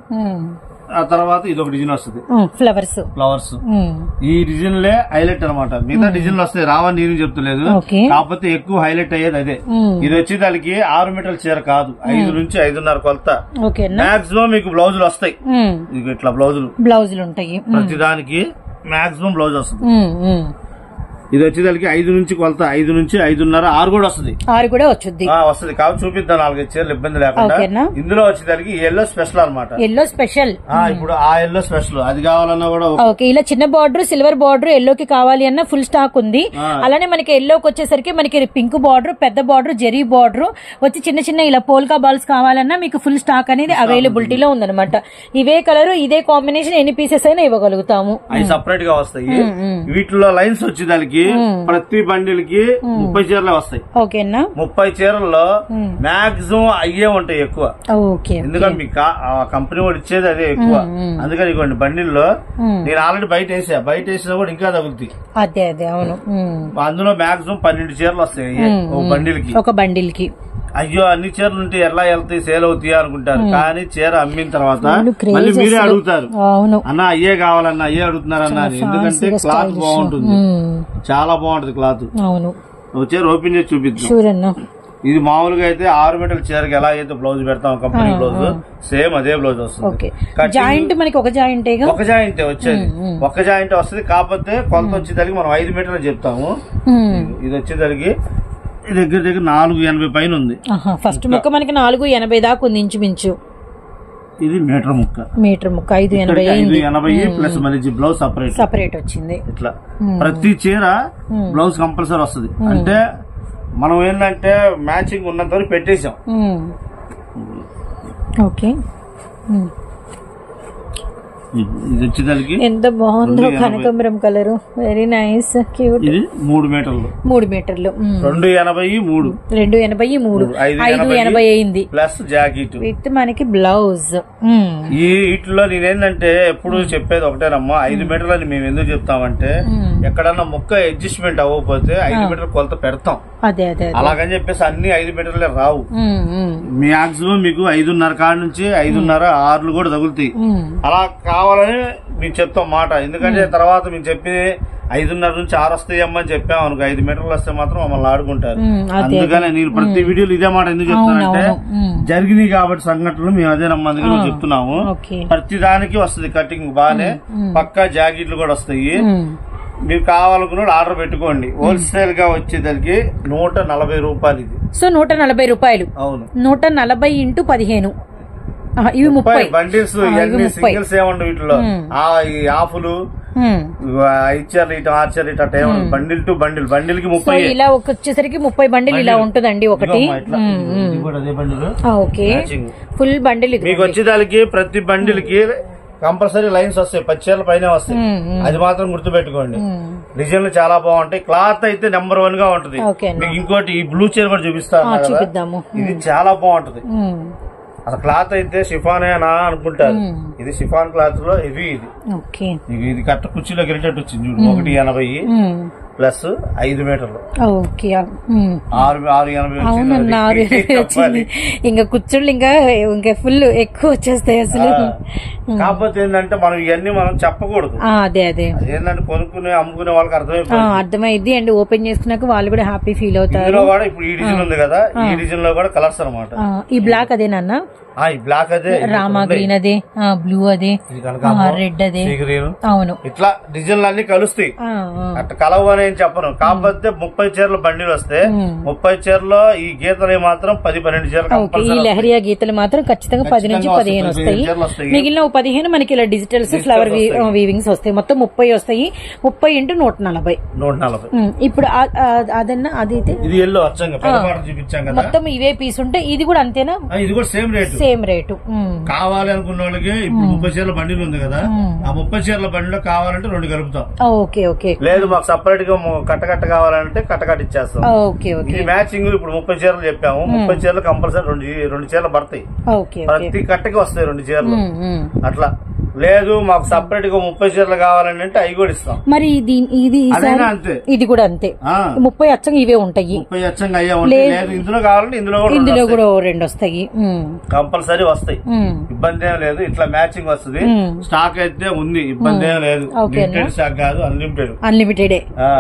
S3: ఆ తర్వాత ఇది ఒక డిజైన్ వస్తుంది
S2: ఫ్లవర్స్
S3: ఫ్లవర్స్ ఈ డిజైన్ లే హైలైట్ అనమాట మిగతా డిజైన్లు వస్తాయి రావని నేను చెప్తలేదు
S2: ఓకే
S3: కాకపోతే ఎక్కువ హైలైట్ అయ్యేది అదే ఇది వచ్చి దానికి ఆరు మీటర్ల చీర కాదు ఐదు నుంచి ఐదున్నర కొలత
S2: ఓకే అన్న
S3: మాక్సిమం మీకు బ్లౌజులు వస్తాయి మీకు ఇట్లా బ్లౌజులు
S2: బ్లౌజులు ఉంటాయి
S3: ప్రతి దానికి మాక్సిమం బ్లౌజ్ వస్తుంది
S2: ఉమ్, ఉమ్.
S3: ఇది వచ్చేదానికి ఐదు నుంచి కొలత ఐదు నుంచి ఐదున్నర ఆరు కూడా వస్తుంది
S2: ఆరు కూడా వచ్చుద్ది
S3: ఆ, వస్తుంది కాబట్టి చూపిద్దాం నాలుగైదు చీరలు ఇబ్బంది లేకుండా
S2: ఓకేనా?
S3: ఇందులో వచ్చేదానికి ఎల్లో స్పెషల్ అనమాట
S2: ఎల్లో స్పెషల్
S3: ఇప్పుడు ఆ ఎల్లో స్పెషల్ అది కావాలన్నా కూడా
S2: ఓకే ఇలా చిన్న బార్డర్ సిల్వర్ బార్డర్ ఎల్లోకి కావాలి అన్న ఫుల్ స్టాక్ ఉంది
S3: ఆ.
S2: అలానే మనకి ఎల్లోకి వచ్చేసరికి మనకి పింక్ బార్డర్ పెద్ద బార్డర్ జెరీ బార్డర్ వచ్చి చిన్న చిన్న ఇలా పోల్కా బాల్స్ కావాలన్నా మీకు ఫుల్ స్టాక్ అనేది అవైలబిలిటీలో ఉందన్నమాట ఇవే కలర్ ఇదే కాంబినేషన్ ఎన్ని పీసెస్ అయినా ఇవ్వగలుగుతాము
S3: అవి సపరేట్ గా వస్తాయి వీటిలో లైన్స్ వచ్చేదానికి ప్రతి బండిల్ కి ముప్పై చీరలే వస్తాయి
S2: ఓకేనా
S3: ముప్పై చీరల్లో మాక్సిమం అయ్యే ఉంటాయి ఎక్కువ
S2: ఓకే
S3: ఎందుకంటే మీకు ఆ- ఆ కంపెనీ వాడు ఇచ్చేది అదే ఎక్కువ అందుకని ఇవ్వండి బండిల్లో నేను ఆల్రెడీ బయట వేసా బయట వేసినా కూడా ఇంకా తగులుతాయి
S2: అదే అదే అవును ఉమ్.
S3: అందులో మాక్సిమం పన్నెండు చీరలు వస్తాయి అయ్యే, ఓ బండిల్ కి
S2: ఒక బండిల్ కి
S3: అయ్యో అన్ని చీరలు ఉంటే ఎలా వెళ్తాయి సేల్ అవుతాయి అనుకుంటారు కానీ చీర అమ్మిన తర్వాత
S2: వాళ్ళు craze
S3: మళ్ళీ మీరే
S2: అసలు.
S3: అడుగుతారు
S2: అవును
S3: అన్న అయ్యే కావాలన్నా అయ్యే అడుగుతున్నారన్న అని. ఎందుకంటే క్లాత్ బాగుంటుంది
S2: ఉమ్.
S3: చాలా బాగుంటది క్లాత్
S2: అవును
S3: వచ్చే ఓపెన్ చేసి చూపిద్దాం
S2: షూర్ అన్న
S3: ఇది మామూలుగా అయితే ఆరు మీటర్ల చీరకి ఎలా అయితే బ్లౌజ్ పెడతాం కంపెనీ బ్లౌజ్ సేమ్ అదే బ్లౌజ్ వస్తుంది
S2: ఓకే
S3: Cutting-
S2: జాయింట్ మనకి ఒక జాయింటేగా
S3: ఒక జాయింట్ వచ్చేది ఒక జాయింట్ వస్తుంది కాకపోతే కొలత వచ్చేసరికి మనం ఐదు మీటర్లు చెప్తాము
S2: ఉమ్.
S3: ఇది వచ్చేసరికి దగ్గర దగ్గర నాలుగు ఎనభై పైన ఉంది
S2: ఆహా, ఫస్ట్ ముక్క మనకి నాలుగు ఎనభై దాకా ఉంది ఇంచుమించు
S3: ఇది మీటర్ ముక్క
S2: మీటర్ ముక్క ఐదు ఎనభై
S3: ఇక్కడికి ఐదు
S2: అయింది
S3: ఎనభై ప్లస్ మళ్ళీ బ్లౌజ్ సపరేట్
S2: సపరేట్ వచ్చింది
S3: ఇట్లా ప్రతి చీర బ్లౌజ్ కంపల్సరీ వస్తుంది అంటే మనం ఏంటంటే మ్యాచింగ్ ఉన్నంత వరకు పెట్టేసాం
S2: మ్మ్. ఓకే మ్మ్.
S3: ఇది ఇది వచ్చేదానికి
S2: ఎంత బాగుందో
S3: రెండు ఎనభై.
S2: కనకంబరం కలర్ వెరీ నైస్ క్యూట్
S3: ఇది మూడు మీటర్లు
S2: మూడు మీటర్లు మ్మ్.
S3: రెండు ఎనభై మూడు
S2: రెండు ఎనభై మూడు
S3: ఐదు
S2: ఐదు
S3: ఎనభై.
S2: ఎనభై అయింది
S3: ప్లస్ జాకెట్
S2: విత్ మనకి బ్లౌజ్ మ్మ్.
S3: ఈ వీటిలో నేనేంటంటే ఎప్పుడు చెప్పేది ఒకటేనమ్మా ఐదు మీటర్లు అని మేము ఎందుకు చెప్తామంటే ఎక్కడన్నా ముక్క అడ్జస్ట్మెంట్ అవ్వకపోతే ఐదు మీటర్ కొలత పెడతాం
S2: అదే అదే అదే
S3: అలాగని చెప్పేసి అన్ని ఐదు మీటర్లే రావు
S2: మ్మ్, మ్మ్,
S3: మాక్సిమం మీకు ఐదున్నర కాడ నుంచి ఐదున్నర ఆరులు కూడా తగులుతాయి
S2: మ్మ్.
S3: అలా కావాలని మేము చెప్తాం మాట ఎందుకంటే తర్వాత మేము చెప్పి ఐదున్నర నుంచి ఆరు వస్తాయి అమ్మని చెప్పాం అనుకో ఐదు మీటర్లు వస్తే మాత్రం మమ్మల్ని ఆడుకుంటారు
S2: మ్మ్, అదే,
S3: అందుకనే నేను ప్రతి వీడియోలో ఇదే మాట ఎందుకు చెప్తానంటే
S2: అవును, మ్మ్. జరిగినాయి
S3: జరిగినాయి కాబట్టి సంఘటనలు మేము అదే నమ్మ అందుకని చెప్తున్నాము
S2: ఓకే
S3: ప్రతి దానికి వస్తుంది కటింగ్ బాగానే పక్కా జాకెట్లు కూడా వస్తాయి
S2: మ్మ్.
S3: మీరు కావాలనుకున్న ఆర్డర్ పెట్టుకోండి హోల్సేల్ గా వచ్చేదానికి నూట నలభై రూపాయలు ఇది
S2: సో నూట నలభై రూపాయలు
S3: అవును
S2: నూట నలభై ఇంటూ పదిహేను ఆహా, ఇవి ముప్పై
S3: బండిల్స్
S2: ఆ, ఇవి
S3: ఇవన్నీ
S2: ముప్పై.
S3: సింగిల్స్ ఏమండి వీటిలో ఆ ఈ ఆఫులు
S2: మ్మ్.
S3: ఇచ్చారు ఇటు ఆర్చర్ ఇటు అటు ఏమన్నా బండిల్ టు బండిల్ బండిల్ కి
S2: సో
S3: ముప్పై
S2: ఇలా ఒక వచ్చేసరికి ముప్పై బండిల్ ఇలా ఉంటుందండి ఒకటి
S3: ఇదిగోమ్మా ఇట్లా. ఇది కూడా అదే బండిల్
S2: ఆ, ఓకే
S3: మ్యాచింగ్.
S2: ఫుల్ బండిల్ ఇది
S3: మీకు వచ్చేదానికి ప్రతి బండిల్ కి కంపల్సరీ లైన్స్ వస్తాయి పచ్చేళ్ళ పైన వస్తాయి
S2: మ్మ్, మ్మ్.
S3: అది మాత్రం గుర్తుపెట్టుకోండి
S2: మ్మ్.
S3: డిజైన్లు చాలా బాగుంటాయి క్లాత్ అయితే నెంబర్ వన్ గా ఉంటది
S2: ఓకే అన్న.
S3: మీకు ఇంకోటి ఈ బ్లూ చీర కూడా చూపిస్తాను
S2: ఆ,
S3: కదా
S2: చూపిద్దాము
S3: ఇది చాలా బాగుంటది
S2: మ్మ్.
S3: అసలు క్లాత్ అయితే షిఫానేనా అనుకుంటారు
S2: మ్మ్.
S3: ఇది షిఫాన్ క్లాత్ లో హెవీ ఇది
S2: ఓకే
S3: మీకు ఇది కరెక్ట్ కుర్చీలో గిరిటట్టు వచ్చింది చూడు ఒకటి ఎనభై
S2: మ్మ్.
S3: ప్లస్ ఐదు మీటర్లు
S2: ఓకే మ్మ్.
S3: ఆరు ఆరు ఎనభై వచ్చింది.
S2: అవునన్నా ఆరు
S3: అది
S2: ఇరవై వచ్చింది ఇంకా కూర్చుండి ఇంకా ఇంకా ఫుల్ ఎక్కువ వచ్చేస్తాయి అసలు
S3: ఆ. కాకపోతే ఏంటంటే మనం ఇవన్నీ మనం చెప్పకూడదు
S2: ఆ, అదే అదే
S3: ఏంటంటే కొనుక్కునే అమ్ముకునే వాళ్ళకి
S2: ఆ,
S3: అర్థమైపోయింది
S2: అర్థమైంది అండ్ ఓపెన్ చేసుకున్నాక వాళ్ళు కూడా హ్యాపీ ఫీల్ అవుతారు
S3: ఇందులో కూడా ఇప్పుడు ఈ డిజైన్ ఉంది కదా ఈ డిజైన్ లో కూడా కలర్స్ అనమాట
S2: ఆ, ఈ బ్లాక్ అదేనన్నా
S3: ఈ బ్లాక్ అదే
S2: రామా గ్రీన్ అదే బ్లూ అదే
S3: ఇది కనుక
S2: రెడ్ అదే
S3: గ్రీన్
S2: అవును
S3: ఇట్లా డిజైన్లు అన్ని కలుస్తాయి
S2: ఆ, ఆ.
S3: అట్లా కలవు అని ఏం చెప్పను కాకపోతే ముప్పై చీరలు బండిలు వస్తే ముప్పై చీరలో ఈ గీతలు మాత్రం పది పన్నెండు చీరలు
S2: ఓకే ఈ
S3: కంపల్సరీ
S2: లహరియా గీతలు మాత్రం ఖచ్చితంగా పది నుంచి
S3: ఖచ్చితంగా
S2: పదిహేను
S3: వస్తాయి.
S2: వస్తాయి
S3: చీరలు వస్తాయి.
S2: మిగిలిన ఓ పదిహేను మనకి ఇలా డిజిటల్స్ ఫ్లవర్ వీవింగ్స్ వస్తాయి మొత్తం ముప్పై వస్తాయి ముప్పై ఇంటూ నూట నలభై
S3: నూట నలభై
S2: ఉమ్, ఇప్పుడు ఆ- ఆ- అదన్నా అదైతే
S3: ఇది ఎల్లో వచ్చంగా పెద్ద పాట చూపించాం కదా
S2: మొత్తం ఇవే పీస్ ఉంటే ఇది కూడా అంతేనా
S3: ఆ, ఇది కూడా సేమ్ రేటు
S2: సేమ్ రేటు ఉమ్,
S3: కావాలి అనుకున్న వాళ్ళకి ఇప్పుడు ముప్పై చీరల బండిలు ఉంది కదా ఆ ముప్పై చీరల బండిలో కావాలంటే రెండు కలుపుతాం
S2: ఓకే ఓకే
S3: లేదు మాకు సపరేట్ గా ము- కట్టకట్ట కావాలంటే కట్టకట్ట ఇచ్చేస్తాం
S2: ఓకే ఓకే
S3: ఇది మ్యాచింగ్ ఇప్పుడు ముప్పై చీరలు చెప్పాము ముప్పై చీరలు కంపల్సరీ రెండు రెండు చీరలు పడతాయి
S2: ఓకే ఓకే
S3: ప్రతి కట్టకి వస్తాయి రెండు చీరలు
S2: ఉమ్, ఉమ్.
S3: అట్లా లేదు మాకు సపరేట్ గా ముప్పై చీరలు కావాలని అంటే అవి కూడా ఇస్తాం
S2: మరి ఇది ఇది ఈసారి
S3: అదైనా అంతే
S2: ఇది కూడా అంతే
S3: ఆ,
S2: ముప్పై అచ్చంగా ఇవే ఉంటాయి
S3: ముప్పై అచ్చంగా అయ్యా ఉంటాయి లేదు ఇందులో కావాలంటే ఇందులో కూడా
S2: ఇందులో కూడా ఓ రెండు వస్తాయి ఉమ్,
S3: కంపల్సరీ వస్తాయి
S2: ఉమ్.
S3: ఇబ్బంది ఏం లేదు ఇట్లా మ్యాచింగ్ వస్తుంది
S2: మ్మ్.
S3: స్టాక్ అయితే ఉంది ఇబ్బంది ఏం లేదు
S2: ఓకే అన్న.
S3: లిమిటెడ్ స్టాక్ కాదు అన్లిమిటెడ్
S2: అన్లిమిటెడే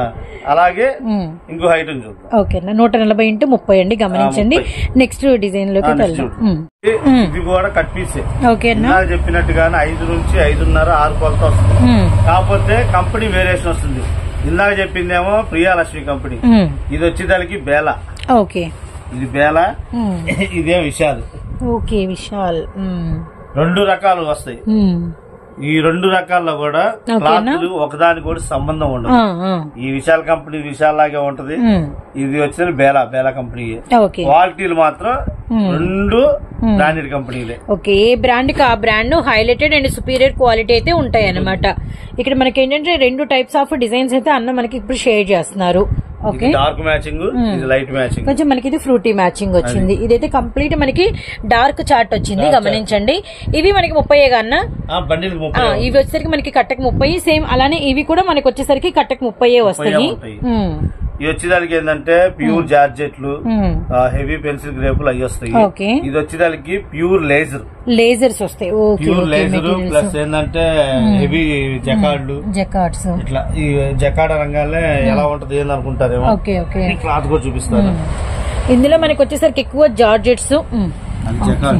S3: అలాగే
S2: ఉమ్.
S3: ఇంకో ఐటమ్ చూద్దాం
S2: ఓకే అన్న నూట నలభై ఇంటూ ముప్పై అండి గమనించండి నెక్స్ట్ డిజైన్ లోకి
S3: ఆ, next
S2: వెళ్దాం
S3: చూడు.
S2: ఉమ్.
S3: ఇది కూడా కట్ పీసే
S2: ఓకే అన్న
S3: ఇందాక చెప్పినట్టుగానే ఐదు నుంచి ఐదున్నర ఆరు కొలత వస్తుంది
S2: ఉమ్,
S3: కాకపోతే కంపెనీ వేరియేషన్ వస్తుంది ఇందాక చెప్పిందేమో ప్రియాలక్ష్మి కంపెనీ
S2: ఉమ్.
S3: ఇది వచ్చేదానికి బేల
S2: ఓకే
S3: ఇది బేల
S2: ఉమ్.
S3: ఇదేం విషాలు
S2: ఓకే విశాల్ ఉమ్,
S3: రెండు రకాలు వస్తాయి
S2: ఉమ్.
S3: ఈ రెండు రకాల్లో కూడా
S2: ఓకేనా?
S3: క్లాత్లు ఒకదానికి కూడా సంబంధం ఉండదు
S2: ఆ, ఆ.
S3: ఈ విశాల్ కంపెనీ విశాల్ లాగే ఉంటది
S2: ఉమ్.
S3: ఇది వచ్చేది బేలా బేలా కంపెనీ
S2: ఓకే
S3: క్వాలిటీలు మాత్రం రెండు బ్రాండెడ్ కంపెనీలే
S2: ఓకే ఏ బ్రాండ్ కి ఆ brand highlighted and superior quality అయితే ఉంటాయి అన్నమాట ఇక్కడ మనకి ఏంటంటే రెండు టైప్స్ ఆఫ్ డిజైన్స్ అయితే అన్న మనకి ఇప్పుడు షేర్ చేస్తున్నారు ఓకే
S3: డార్క్ మ్యాచింగ్ ఇది లైట్ మ్యాచింగ్
S2: కొంచెం మనకి ఇది ఫ్రూటీ మ్యాచింగ్ వచ్చింది ఇదైతే కంప్లీట్ మనకి డార్క్ చార్ట్ వచ్చింది గమనించండి ఇవి మనకి ముప్పై అన్న
S3: బండిల్
S2: ఆ,
S3: ముప్పై
S2: ఇవి వచ్చేసరికి మనకి కట్టకు ముప్పై సేమ్ అలానే ఇవి కూడా మనకి వచ్చేసరికి కట్టకు ముప్పై వస్తాయి
S3: ఉంటాయి.
S2: ఉమ్,
S3: ఇది వచ్చేదానికి ఏంటంటే ప్యూర్ జార్జెట్లు
S2: ఉమ్.
S3: హెవీ పెన్సిల్ గ్రేపులు అవి వస్తాయి
S2: ఓకే.
S3: ఇది వచ్చేదానికి ప్యూర్ లేజర్
S2: లేజర్స్ వస్తాయి okay
S3: pure
S2: okay
S3: laser plus ఏంటంటే హెవీ జకార్డ్లు
S2: జకార్డ్స్
S3: ఇట్లా ఈ జకాడ రంగాలే ఎలా ఉంటది ఏంది అనుకుంటారేమో
S2: ఓకే ఓకే
S3: క్లాత్ కూడా చూపిస్తాను
S2: ఇందులో మనకి వచ్చేసరికి ఎక్కువ జార్జెట్స్
S3: అది జకాడ్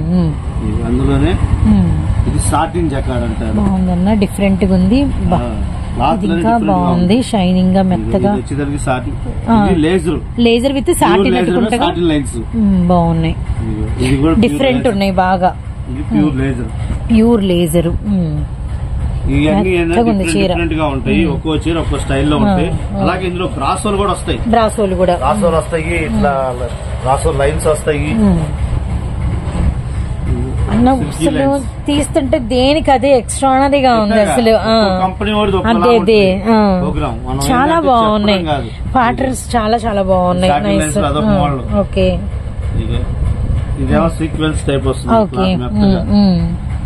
S3: అందులోనే ఇది స్టార్టింగ్ జకాడ్ అంటారు
S2: బాగుందన్న డిఫరెంట్ గా ఉంది బా-
S3: క్లాత్
S2: ఇది ఇంకా బాగుంది షైనింగ్ గా మెత్తగా
S3: వచ్చేసరికి స్టార్టింగ్
S2: ఆ.
S3: ఇది లేజర్
S2: లేజర్ విత్ సాటిన్ అతుకుంటగా
S3: స్టార్టింగ్ లైన్స్
S2: ఉమ్, బాగున్నాయి
S3: ఇది కూడా
S2: డిఫరెంట్ ఉన్నాయి బాగా
S3: ఇది ప్యూర్ లేజర్
S2: ప్యూర్ లేజర్
S3: ఇవన్నీ
S2: మెత్తగా ఉంది చీర.
S3: డిఫరెంట్ గా ఉంటాయి ఒక్కో చీర ఒక్కో స్టైల్లో ఉంటాయి అలాగే ఇందులో బ్రాసోలు కూడా వస్తాయి
S2: బ్రాసోలు కూడా
S3: బ్రాసోలు వస్తాయి ఇట్లా బ్రాసో లైన్స్ వస్తాయి
S2: ఉమ్. అన్న
S3: Silky
S2: అసలు
S3: lines.
S2: తీస్తుంటే దేనికి అదే ఎక్స్ట్రానరీగా ఉంది అసలు ఆ.
S3: కంపెనీ వాడిది
S2: అదే
S3: ఒకలా
S2: అదే
S3: ఉంటుంది.
S2: ఆ.
S3: ప్రోగ్రామ్. మనం
S2: చాలా
S3: ఏంటంటే
S2: బాగున్నాయి
S3: చెప్పడం కాదు.
S2: ప్యాటర్న్స్ చాలా చాలా బాగున్నాయి
S3: Satin
S2: నైస్
S3: lines లో అదొక model.
S2: ఓకే
S3: ఇదే. ఇదేమో సీక్వెన్స్ టైప్ వస్తుంది
S2: ఓకే
S3: క్లాత్ మెత్తగా.
S2: ఉమ్.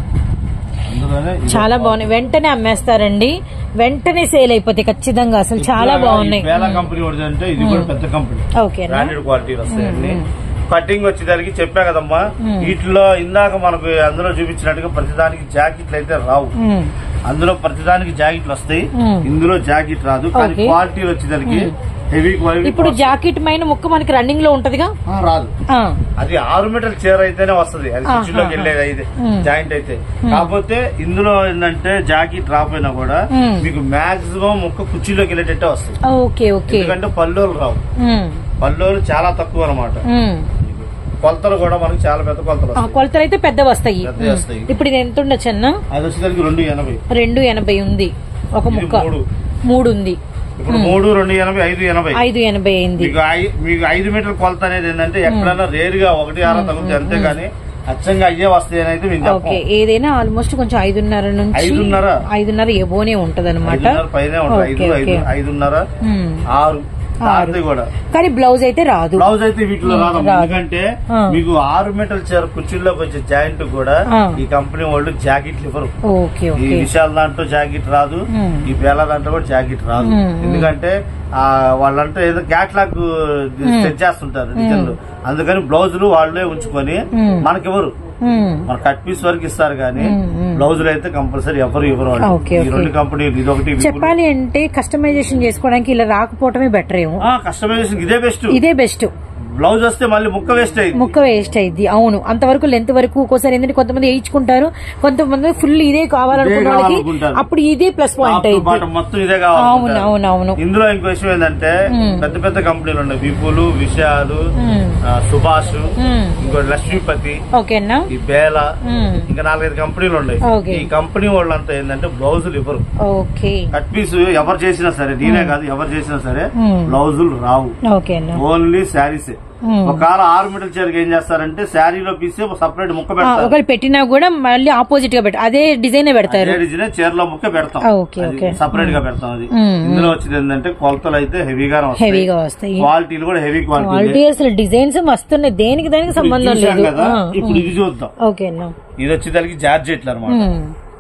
S3: అందులోనే ఇది
S2: చాలా బాగున్నాయి వెంటనే అమ్మేస్తారండి వెంటనే సేల్ అయిపోతాయి ఖచ్చితంగా అసలు చాలా
S3: ఇట్లాగా
S2: బాగున్నాయి
S3: ఈ వేల కంపెనీ వాడిది అంటే ఇది కూడా పెద్ద కంపెనీ
S2: ఓకేనా
S3: బ్రాండెడ్ క్వాలిటీ వస్తాయండి కటింగ్ వచ్చేదానికి చెప్పా కదమ్మా వీటిలో ఇందాక మనకు అందులో చూపించినట్టుగా ప్రతిదానికి జాకెట్లు అయితే రావు
S2: ఉమ్.
S3: అందులో ప్రతిదానికి జాకెట్లు వస్తాయి
S2: మ్మ్.
S3: ఇందులో జాకెట్ రాదు కానీ
S2: ఓకే.
S3: క్వాలిటీ వచ్చేదానికి హెవీ క్వాలిటీ
S2: ఇప్పుడు జాకెట్ పైన ముక్క మనకి రన్నింగ్ లో ఉంటదిగా
S3: రాదు
S2: ఆ.
S3: అది ఆరు మీటర్ చీర అయితేనే వస్తది అది
S2: ఆహా.
S3: స్విచ్ లోకి వెళ్ళేది అయితే
S2: మ్మ్.
S3: జాయింట్ అయితే కాకపోతే ఇందులో ఏంటంటే జాకెట్ రాపోయినా కూడా
S2: మ్మ్.
S3: మీకు మాక్సిమం ముక్క కుర్చీలోకి వెళ్ళేటట్టే వస్తుంది
S2: ఓకే ఓకే
S3: ఎందుకంటే పల్లెలు రావు
S2: ఉమ్.
S3: పల్లెలు చాలా తక్కువ అనమాట
S2: ఉమ్.
S3: కొలతలు కూడా మనకి చాలా పెద్ద కొలతలు
S2: ఆ,
S3: వస్తాయి
S2: కొలతలు అయితే పెద్ద వస్తాయి
S3: పెద్దవి వస్తాయి.
S2: ఇప్పుడు ఇది ఎంత ఉండొచ్చు అన్న
S3: అది వచ్చేసరికి రెండు ఎనభై
S2: రెండు ఎనభై ఉంది ఒక
S3: ఇది
S2: ముక్క
S3: మూడు.
S2: మూడు ఉంది
S3: ఇప్పుడు మూడు రెండు ఎనభై ఐదు ఎనభై
S2: ఐదు ఎనభై అయింది
S3: మీకు ఐ- మీకు ఐదు మీటర్ కొలత అనేది ఏంటంటే ఎక్కడైనా రేరుగా ఒకటి ఆరో తగ్గుతాయి అంతేగాని అచ్చంగా అయ్యే వస్తాయి అనేది మేము
S2: ఓకే
S3: చెప్పం
S2: ఏదైనా ఆల్మోస్ట్ కొంచెం ఐదున్నర నుంచి
S3: ఐదున్నర?
S2: ఐదున్నర ఎబోనే ఉంటది అనమాట
S3: ఐదున్నర పైనే ఉంటుంది ఐదు
S2: ఓకే,
S3: ఐదు
S2: ఓకే.
S3: ఐదున్నర ఆరు ఆరుది కూడా
S2: కానీ బ్లౌజ్ అయితే రాదు
S3: బ్లౌజ్ అయితే వీటిలో రాదమ్మా
S2: రాదు.
S3: ఎందుకంటే
S2: ఆ.
S3: మీకు ఆరు మీటర్ల చీర కుర్చీల్లోకి వచ్చే జాయింట్ కూడా
S2: ఆ.
S3: ఈ కంపెనీ వాళ్ళు జాకెట్లు ఇవ్వరు
S2: ఓకే
S3: ఈ
S2: ఓకే
S3: విశాల దాంట్లో జాకెట్ రాదు
S2: మ్మ్.
S3: ఈ బేల దాంట్లో కూడా జాకెట్ రాదు
S2: మ్మ్.
S3: ఎందుకంటే ఆ వాళ్ళంటే ఏదో క్యాట్లాగ్ సెట్ చేస్తుంటారు డిజైన్లు అందుకని బ్లౌజులు వాళ్ళే ఉంచుకొని
S2: మ్మ్.
S3: మనకివ్వరు
S2: ఉమ్.
S3: మన కట్ పీస్ వరకు ఇస్తారు కానీ
S2: మ్మ్, మ్మ్.
S3: బ్లౌజులు అయితే కంపల్సరీ ఎవరు ఇవ్వరు వాళ్ళు.
S2: ఓకే,
S3: ఈ
S2: ఓకే.
S3: రెండు కంపెనీలు ఇదొకటి విపుల్.
S2: చెప్పాలి అంటే కస్టమైజేషన్ చేసుకోవడానికి ఇలా రాకపోవటమే బెటర్ ఏమో
S3: ఆ కస్టమైజేషన్ ఇదే బెస్ట్
S2: ఇదే బెస్ట్
S3: బ్లౌజ్ వస్తే మళ్ళీ ముక్క వేస్ట్ అయింది
S2: ముక్క వేస్ట్ అయింది అవును అంతవరకు లెంత్ వరకు ఒక్కోసారి ఏంటంటే కొంతమంది వేయించుకుంటారు కొంతమంది ఫుల్ ఇదే కావాలనుకున్న
S3: ఇదే
S2: వాళ్ళకి
S3: కావాలనుకుంటారు.
S2: అప్పుడు ఇదే ప్లస్ పాయింట్ అయింది
S3: బాటం మొత్తం ఇదే
S2: అవును
S3: కావాలి
S2: అవును అవును
S3: ఇందులో ఇంకో విషయం ఏంటంటే
S2: మ్మ్.
S3: పెద్ద పెద్ద కంపెనీలు ఉన్నాయి విపులు విషయాలు
S2: మ్మ్.
S3: ఆ, సుభాష్
S2: మ్మ్.
S3: ఇంకో లక్ష్మీపతి
S2: ఓకేనా
S3: ఈ బేల
S2: మ్మ్.
S3: ఇంకా నాలుగైదు కంపెనీలు ఉన్నాయి
S2: ఓకే.
S3: ఈ కంపెనీ వాళ్ళంతా ఏంటంటే బ్లౌజులు ఇవ్వరు
S2: ఓకే
S3: కట్ పీస్ ఎవరు చేసినా సరే నేనే కాదు ఎవరు చేసినా సరే
S2: మ్మ్.
S3: బ్లౌజులు రావు
S2: ఓకేనా
S3: ఓన్లీ శారీసే
S2: మ్మ్.
S3: ఒకవేళ ఆరు మీటర్ చీరకి ఏం చేస్తారంటే శారీలో పీసే సపరేట్ ముక్క
S2: ఆ,
S3: పెడతారు
S2: ఒకవేళ పెట్టినా కూడా మళ్ళీ ఆపోజిట్ గా పెట్ట అదే డిజైన్ పెడతారు
S3: అదే డిజైన్ చీరలో ముక్క పెడతాం
S2: ఆ, ఓకే, ఓకే.
S3: సపరేట్ గా పెడతాం అది
S2: మ్మ్.
S3: ఇందులో వచ్చేది ఏంటంటే కొలతలు అయితే హెవీగానే వస్తాయి
S2: హెవీగా వస్తాయి
S3: క్వాలిటీలు కూడా హెవీ క్వాలిటీ
S2: క్వాలిటీ అసలు డిజైన్స్ మస్తున్నాయి దేనికి దానికి సంబంధం లేదు
S3: కదా
S2: ఆ,
S3: ఇప్పుడు ఇది చూద్దాం
S2: ఓకేనా
S3: ఇది వచ్చేదానికి జార్జెట్లు అనమాట
S2: మ్మ్.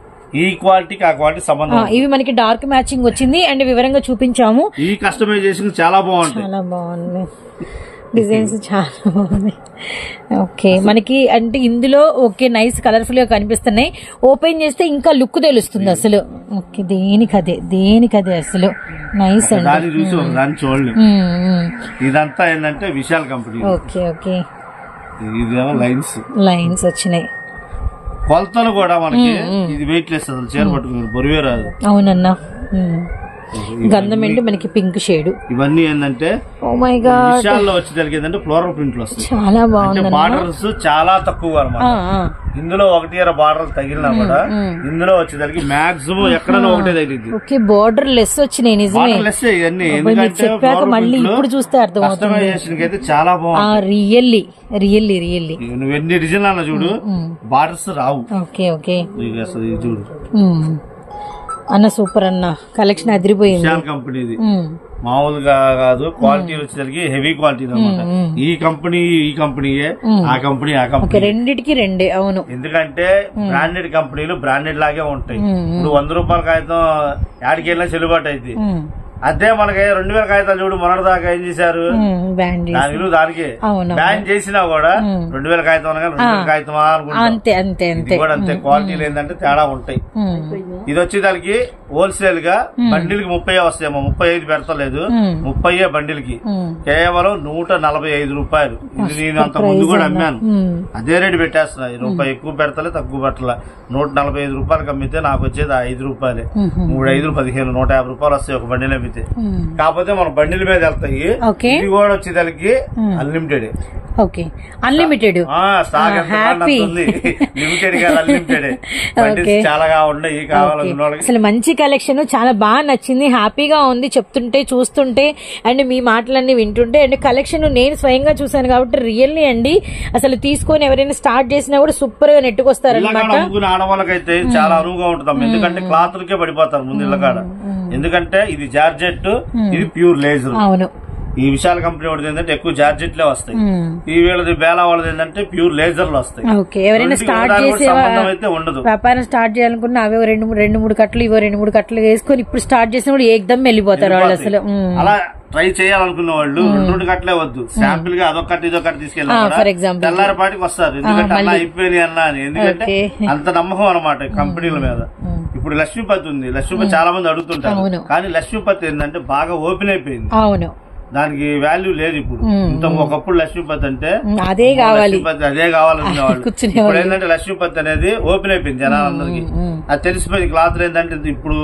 S3: ఈ క్వాలిటీకి ఆ క్వాలిటీ
S2: ఆ,
S3: సంబంధం ఉంది.
S2: ఇవి మనకి డార్క్ మ్యాచింగ్ వచ్చింది అండ్ వివరంగా చూపించాము
S3: ఈ కస్టమైజేషన్ చాలా బాగుంటాయి
S2: చాలా బాగుంది డిజైన్స్ చాలా బాగున్నాయి ఓకే మనకి అంటే ఇందులో ఓకే నైస్ కలర్ఫుల్ గా కనిపిస్తున్నాయి ఓపెన్ చేస్తే ఇంకా లుక్ తెలుస్తుంది అసలు ఓకే దేనికి అదే దేనికి అదే అసలు నైస్ అండి
S3: దాన్ని చూసి ఒక దాన్ని చూడలేం
S2: మ్మ్, మ్మ్.
S3: ఇదంతా ఏంటంటే విశాల్ కంపెనీ
S2: ఓకే ఓకే
S3: ఇదేమో లైన్స్
S2: లైన్స్ వచ్చినాయి
S3: కొలతలు కూడా మనకి ఇది వెయిట్ లెస్ అసలు చీర పట్టుకుని బరువే రాదు
S2: అవునన్నా మ్మ్. గంధం ఏంటి మనకి పింక్ షేడ్
S3: ఇవన్నీ ఏంటంటే
S2: ఓ మై గాడ్
S3: విషయాల్లో వచ్చేసరికి ఏంటంటే ఫ్లోరల్ ప్రింట్లు వస్తాయి
S2: చాలా
S3: అంటే
S2: బాగుందన్న
S3: బార్డర్స్ చాలా తక్కువ అనమాట
S2: ఆ, ఆ.
S3: ఇందులో ఒకటి అర బార్డర్ తగిలినా కూడా ఇందులో వచ్చేసరికి మాక్సిమం ఎక్కడైనా ఒకటే తగిలింది
S2: ఓకే బోర్డర్ లెస్ వచ్చినాయి నిజమే
S3: బార్డర్ లెస్ ఇవన్నీ
S2: అబ్బాయి మీరు
S3: ఎందుకంటే
S2: చెప్పాక మళ్ళీ ఇప్పుడు చూస్తే అర్థమవుతుంది
S3: కస్టమైజేషన్ అయితే చాలా
S2: ఆ
S3: బాగుంది
S2: రియల్లీ రియల్లీ రియల్లీ
S3: నువ్వు ఎన్ని డిజైన్ అన్న చూడు బార్డర్స్ రావు
S2: ఓకే ఓకే
S3: నీకు అసలు ఇది చూడు
S2: మ్మ్. అన్న సూపర్ అన్న కలెక్షన్ అదిరిపోయింది
S3: విశాల్ కంపెనీది
S2: మ్మ్.
S3: మామూలుగా కాదు క్వాలిటీ వచ్చేసరికి హెవీ క్వాలిటీ అనమాట ఈ కంపెనీ ఈ కంపెనీయే ఆ కంపెనీ ఆ
S2: ఓకే
S3: కంపెనీ
S2: రెండిటికి రెండే అవును
S3: ఎందుకంటే బ్రాండెడ్ కంపెనీలు బ్రాండెడ్ లాగే ఉంటాయి ఇప్పుడు వంద రూపాయల కాగితం యాడికి వెళ్ళినా చెల్లుబాటు అయింది
S2: మ్మ్.
S3: అదే మనకి రెండు వేల కాగితాలు చూడు మొన్నటి దాకా ఏం చేశారు
S2: మ్మ్. బ్యాండ్
S3: దాని విలువ దానికి
S2: అవును.
S3: బ్యాన్ చేసినా కూడా రెండు వేల కాగితం అనగా రెండు వేల కాగితం అనుకుంటాం
S2: అంతే అంతే
S3: ఇది
S2: అంతే
S3: కూడా అంతే క్వాలిటీలు ఏంటంటే తేడా ఉంటాయి
S2: మ్మ్.
S3: ఇది వచ్చేదానికి హోల్సేల్ గా బండిల్ కి ముప్పై వస్తాయేమో ముప్పై ఐదు పెడతలేదు
S2: మ్మ్.
S3: ముప్పై బండిల్ కి
S2: మ్మ్.
S3: కేవలం నూట నలభై ఐదు రూపాయలు ఇది నేను అంత ముందు కూడా అమ్మాను
S2: మ్మ్.
S3: అదే రేటు పెట్టేస్తున్నా ఈ రూపాయి ఎక్కువ పెడతలే తక్కువ పెట్టలే నూట నలభై ఐదు రూపాయలకి అమ్మితే నాకు వచ్చేది ఆ ఐదు రూపాయలే
S2: మ్మ్.
S3: మూడు ఐదు పదిహేను నూట యాభై రూపాయలు వస్తాయి ఒక బండిలు అమ్మితే
S2: మ్మ్.
S3: కాకపోతే మన బండిల మీద వెళ్తాయి
S2: ఓకే
S3: ఇది కూడా వచ్చేదానికి unlimited
S2: okay unlimited
S3: stock
S2: Ah, happy.
S3: Limited కాదు అన్లిమిటెడ్
S2: Okay.
S3: చాలా ఉన్నాయి కావాలనుకున్న వాళ్ళకి
S2: అసలు మంచి కలెక్షన్ చాలా బాగా నచ్చింది హ్యాపీగా ఉంది చెప్తుంటే చూస్తుంటే అండ్ మీ మాటలన్నీ వింటుంటే అండ్ కలెక్షన్ నేను స్వయంగా చూసాను కాబట్టి రియల్లీ అండి అసలు తీసుకొని ఎవరైనా స్టార్ట్ చేసినా కూడా సూపర్ గా నెట్టుకొస్తారు
S3: ఇళ్ళకాడ
S2: అనమాట
S3: అమ్ముకునే ఆడవాళ్ళకైతే చాలా అనువుగా ఉంటుంది ఎందుకంటే క్లాత్లకే పడిపోతారు ముందు ఇళ్ళకాడ ఎందుకంటే ఇది జార్జెట్ ఇది ప్యూర్ లేజర్
S2: అవును
S3: ఈ విశాల కంపెనీ వాడిది ఏంటంటే ఎక్కువ జార్జెట్లే వస్తాయి
S2: మ్మ్.
S3: ఈ వీళ్ళది బేలా వాళ్ళది ఏంటంటే ప్యూర్ లేజర్లు వస్తాయి
S2: ఓకే ఎవరైనా
S3: రెండుకి
S2: స్టార్ట్
S3: ఒకదానికి కూడా
S2: చేసే
S3: సంబంధం అయితే ఉండదు
S2: వ్యాపారం స్టార్ట్ చేయాలనుకున్నా అవే ఓ రెండు మూడు- రెండు మూడు కట్టలు ఇవో రెండు మూడు కట్టలు వేసుకొని ఇప్పుడు స్టార్ట్ చేసిన కూడా ఏకదమ్ వెళ్ళిపోతారు వాళ్ళు అసలు ఉమ్.
S3: అలా ట్రై చేయాలనుకున్న వాళ్ళు రెండు రెండు కట్టలే వద్దు శాంపిల్ గా అదొక కట్ట ఇదొక కట్ట తీసుకెళ్ళి
S2: ఆ, for example.
S3: తెల్లారిపాటికి వస్తారు ఎందుకంటే అలా అయిపోయినాయి అన్నా అని ఎందుకంటే
S2: Okay.
S3: అంత నమ్మకం అనమాట కంపెనీల మీద ఇప్పుడు లక్ష్మీపతి ఉంది లక్ష్మీపతి చాలా మంది అడుగుతుంటారు
S2: అవును.
S3: కానీ లక్ష్మీపతి ఏంటంటే బాగా ఓపెన్ అయిపోయింది
S2: అవును
S3: దానికి వాల్యూ లేదు ఇప్పుడు ఇంత ఒకప్పుడు లక్ష్మీపతి అంటే
S2: ఉమ్, అదే కావాలి
S3: లక్ష్మీపతి అదే కావాలనే వాళ్ళు
S2: కూర్చునేవాళ్ళు.
S3: ఇప్పుడు ఏంటంటే లక్ష్మీపతి అనేది ఓపెన్ అయిపోయింది జనాలందరికి అది తెలిసిపోయింది క్లాత్ ఏంటంటే ఇప్పుడు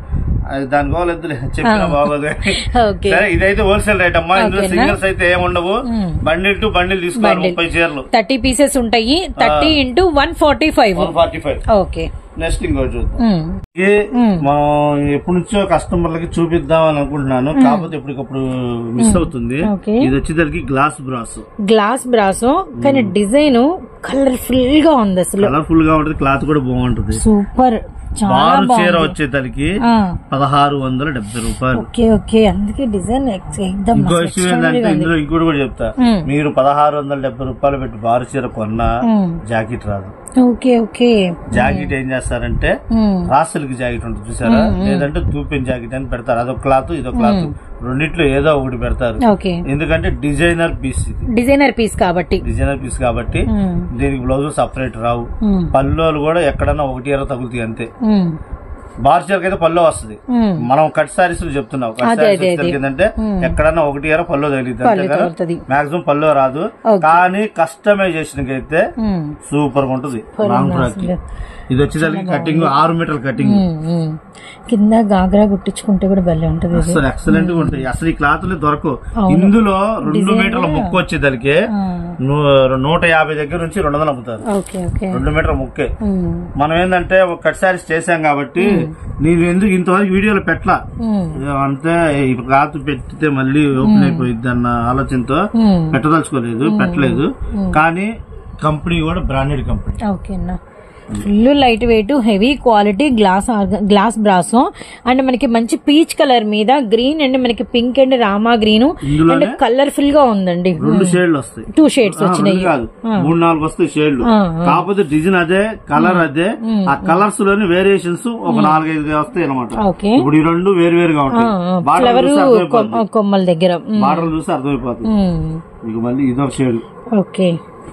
S3: అది దాని కావాలి వద్దులే, చెప్పినా బాగోదు
S2: ఓకే
S3: సరే ఇదైతే హోల్సేల్ రేట్ అమ్మా ఇందులో
S2: ఓకేనా?
S3: సింగిల్స్ అయితే ఏముండవు బండిల్ టు బండిల్ తీసుకోవాలి ముప్పై చీరలు
S2: థర్టీ పీసెస్ ఉంటాయి thirty into one forty five
S3: one forty five
S2: okay
S3: next ఇంకోటి చూద్దాం
S2: ఉమ్,
S3: ఇది మనం ఎప్పటి నుంచో కస్టమర్లకి చూపిద్దాం అని అనుకుంటున్నాను కాకపోతే ఇప్పటికప్పుడు మిస్ అవుతుంది
S2: ఓకే.
S3: ఇది వచ్చేసరికి గ్లాస్ బ్రాస్
S2: గ్లాస్ బ్రాసో కానీ డిజైన్ కలర్ఫుల్ గా ఉంది అసలు
S3: కలర్ఫుల్ గా ఉంటుంది క్లాత్ కూడా బాగుంటుంది
S2: సూపర్ చాలా
S3: బారు చీర
S2: బాగుంది
S3: వచ్చేసరికి
S2: ఆ,
S3: పదహారు వందల డెబ్బై రూపాయలు
S2: ఓకే ఓకే అందుకే డిజైన్ ఎక్దమ్
S3: ఇంకో విషయం ఏంటంటే ఇందులో ఇంకోటి కూడా చెప్తా
S2: మ్మ్.
S3: మీరు పదహారు వందల డెబ్బై రూపాయలు పెట్టి బారు చీర కొన్నా
S2: మ్మ్.
S3: జాకెట్ రాదు
S2: ఓకే ఓకే
S3: జాకెట్ ఏం చేస్తారంటే
S2: ఉమ్,
S3: రాసులకి జాకెట్ ఉంటుంది చూసారా లేదంటే తూపిన్ జాకెట్ అని పెడతారు అదొక క్లాత్ ఇదొక క్లాత్ రెండిట్లో ఏదో ఒకటి పెడతారు
S2: ఓకే
S3: ఎందుకంటే డిజైనర్ పీస్ ఇది
S2: డిజైనర్ పీస్ కాబట్టి
S3: డిజైనర్ పీస్ కాబట్టి
S2: ఉమ్,
S3: దీనికి బ్లౌజ్ సపరేట్ రావు
S2: ఉమ్,
S3: పల్లోలు కూడా ఎక్కడన్నా ఒకటి ఎర తగులుతాయి అంతే
S2: ఉమ్,
S3: బార్ చీరకి అయితే పల్లో వస్తుంది
S2: ఉమ్.
S3: మనం కట్ సారీస్ చెప్తున్నాం కట్
S2: అదే,
S3: సారీస్
S2: అదే, అదే.
S3: ఏంటంటే ఎక్కడన్నా ఒకటి ఎర పల్లో తగిలిద్ది
S2: పళ్ళు
S3: అంతే
S2: తగులుతది.
S3: మాక్సిమం పల్లో రాదు
S2: Okay.
S3: కానీ కస్టమైజేషన్ అయితే
S2: ఉమ్,
S3: సూపర్ గా ఉంటుంది లాంగ్ ఫ్రాక్ కి. ఇది వచ్చేసరికి కటింగ్ ఆరు మీటర్ కటింగ్
S2: ఉమ్, ఉమ్. కింద గాగ్రా కుట్టించుకుంటే కూడా భలే ఉంటది ఇది
S3: అసలు ఎక్సలెంట్ గా ఉంటాయి అసలు ఈ క్లాత్లు దొరకవు
S2: అవును.
S3: ఇందులో రెండు మీటర్ల ముక్క వచ్చేదానికి
S2: ఆ,
S3: నూట యాభై దగ్గర నుంచి రెండు వందలు అమ్ముతారు
S2: ఓకే ఓకే
S3: రెండు మీటర్ల ముక్కే
S2: ఉమ్,
S3: మనం ఏంటంటే ఒక కట్ సారీస్ చేసాం కాబట్టి నేను ఎందుకు ఇంతవరకు వీడియోలో పెట్టలా
S2: ఉమ్,
S3: అంతే ఈ క్లాత్ పెట్టితే మళ్ళీ ఓపెన్ అయిపోయింది అన్న ఆలోచనతో
S2: ఉమ్.
S3: పెట్టదలుచుకోలేదు పెట్టలేదు కానీ కంపెనీ కూడా బ్రాండెడ్ కంపెనీ
S2: ఓకే అన్న full light weight heavy quality glass ఆర్గ- గ్లాస్ బ్రాసో అండ్ మనకి మంచి పీచ్ కలర్ మీద గ్రీన్ అండ్ మనకి pink and Rama green and
S3: ఇందులోనే
S2: కలర్ఫుల్ గా ఉందండి
S3: రెండు షేడ్లు వస్తాయి
S2: టూ షేడ్స్
S3: ఆ,
S2: వచ్చినాయి
S3: రెండు కాదు మూడు నాలుగు వస్తాయి షేడ్లు
S2: ఆ,
S3: కాకపోతే డిజైన్ అదే కలర్ అదే ఆ కలర్స్ లోని వేరియేషన్స్ ఒక నాలుగైదు వస్తాయి అనమాట
S2: ఓకే
S3: ఇప్పుడు ఈ రెండు వేరు వేరుగా ఉంటాయి బార్డర్
S2: ఫ్లవర్
S3: చూస్తే అర్థమైపోతుంది
S2: కొమ్మల దగ్గర ఉమ్,
S3: బార్డర్ చూస్తే అర్థమైపోతుంది
S2: ఉమ్,
S3: ఇక మళ్ళీ ఇదొక షేడ్
S2: ఓకే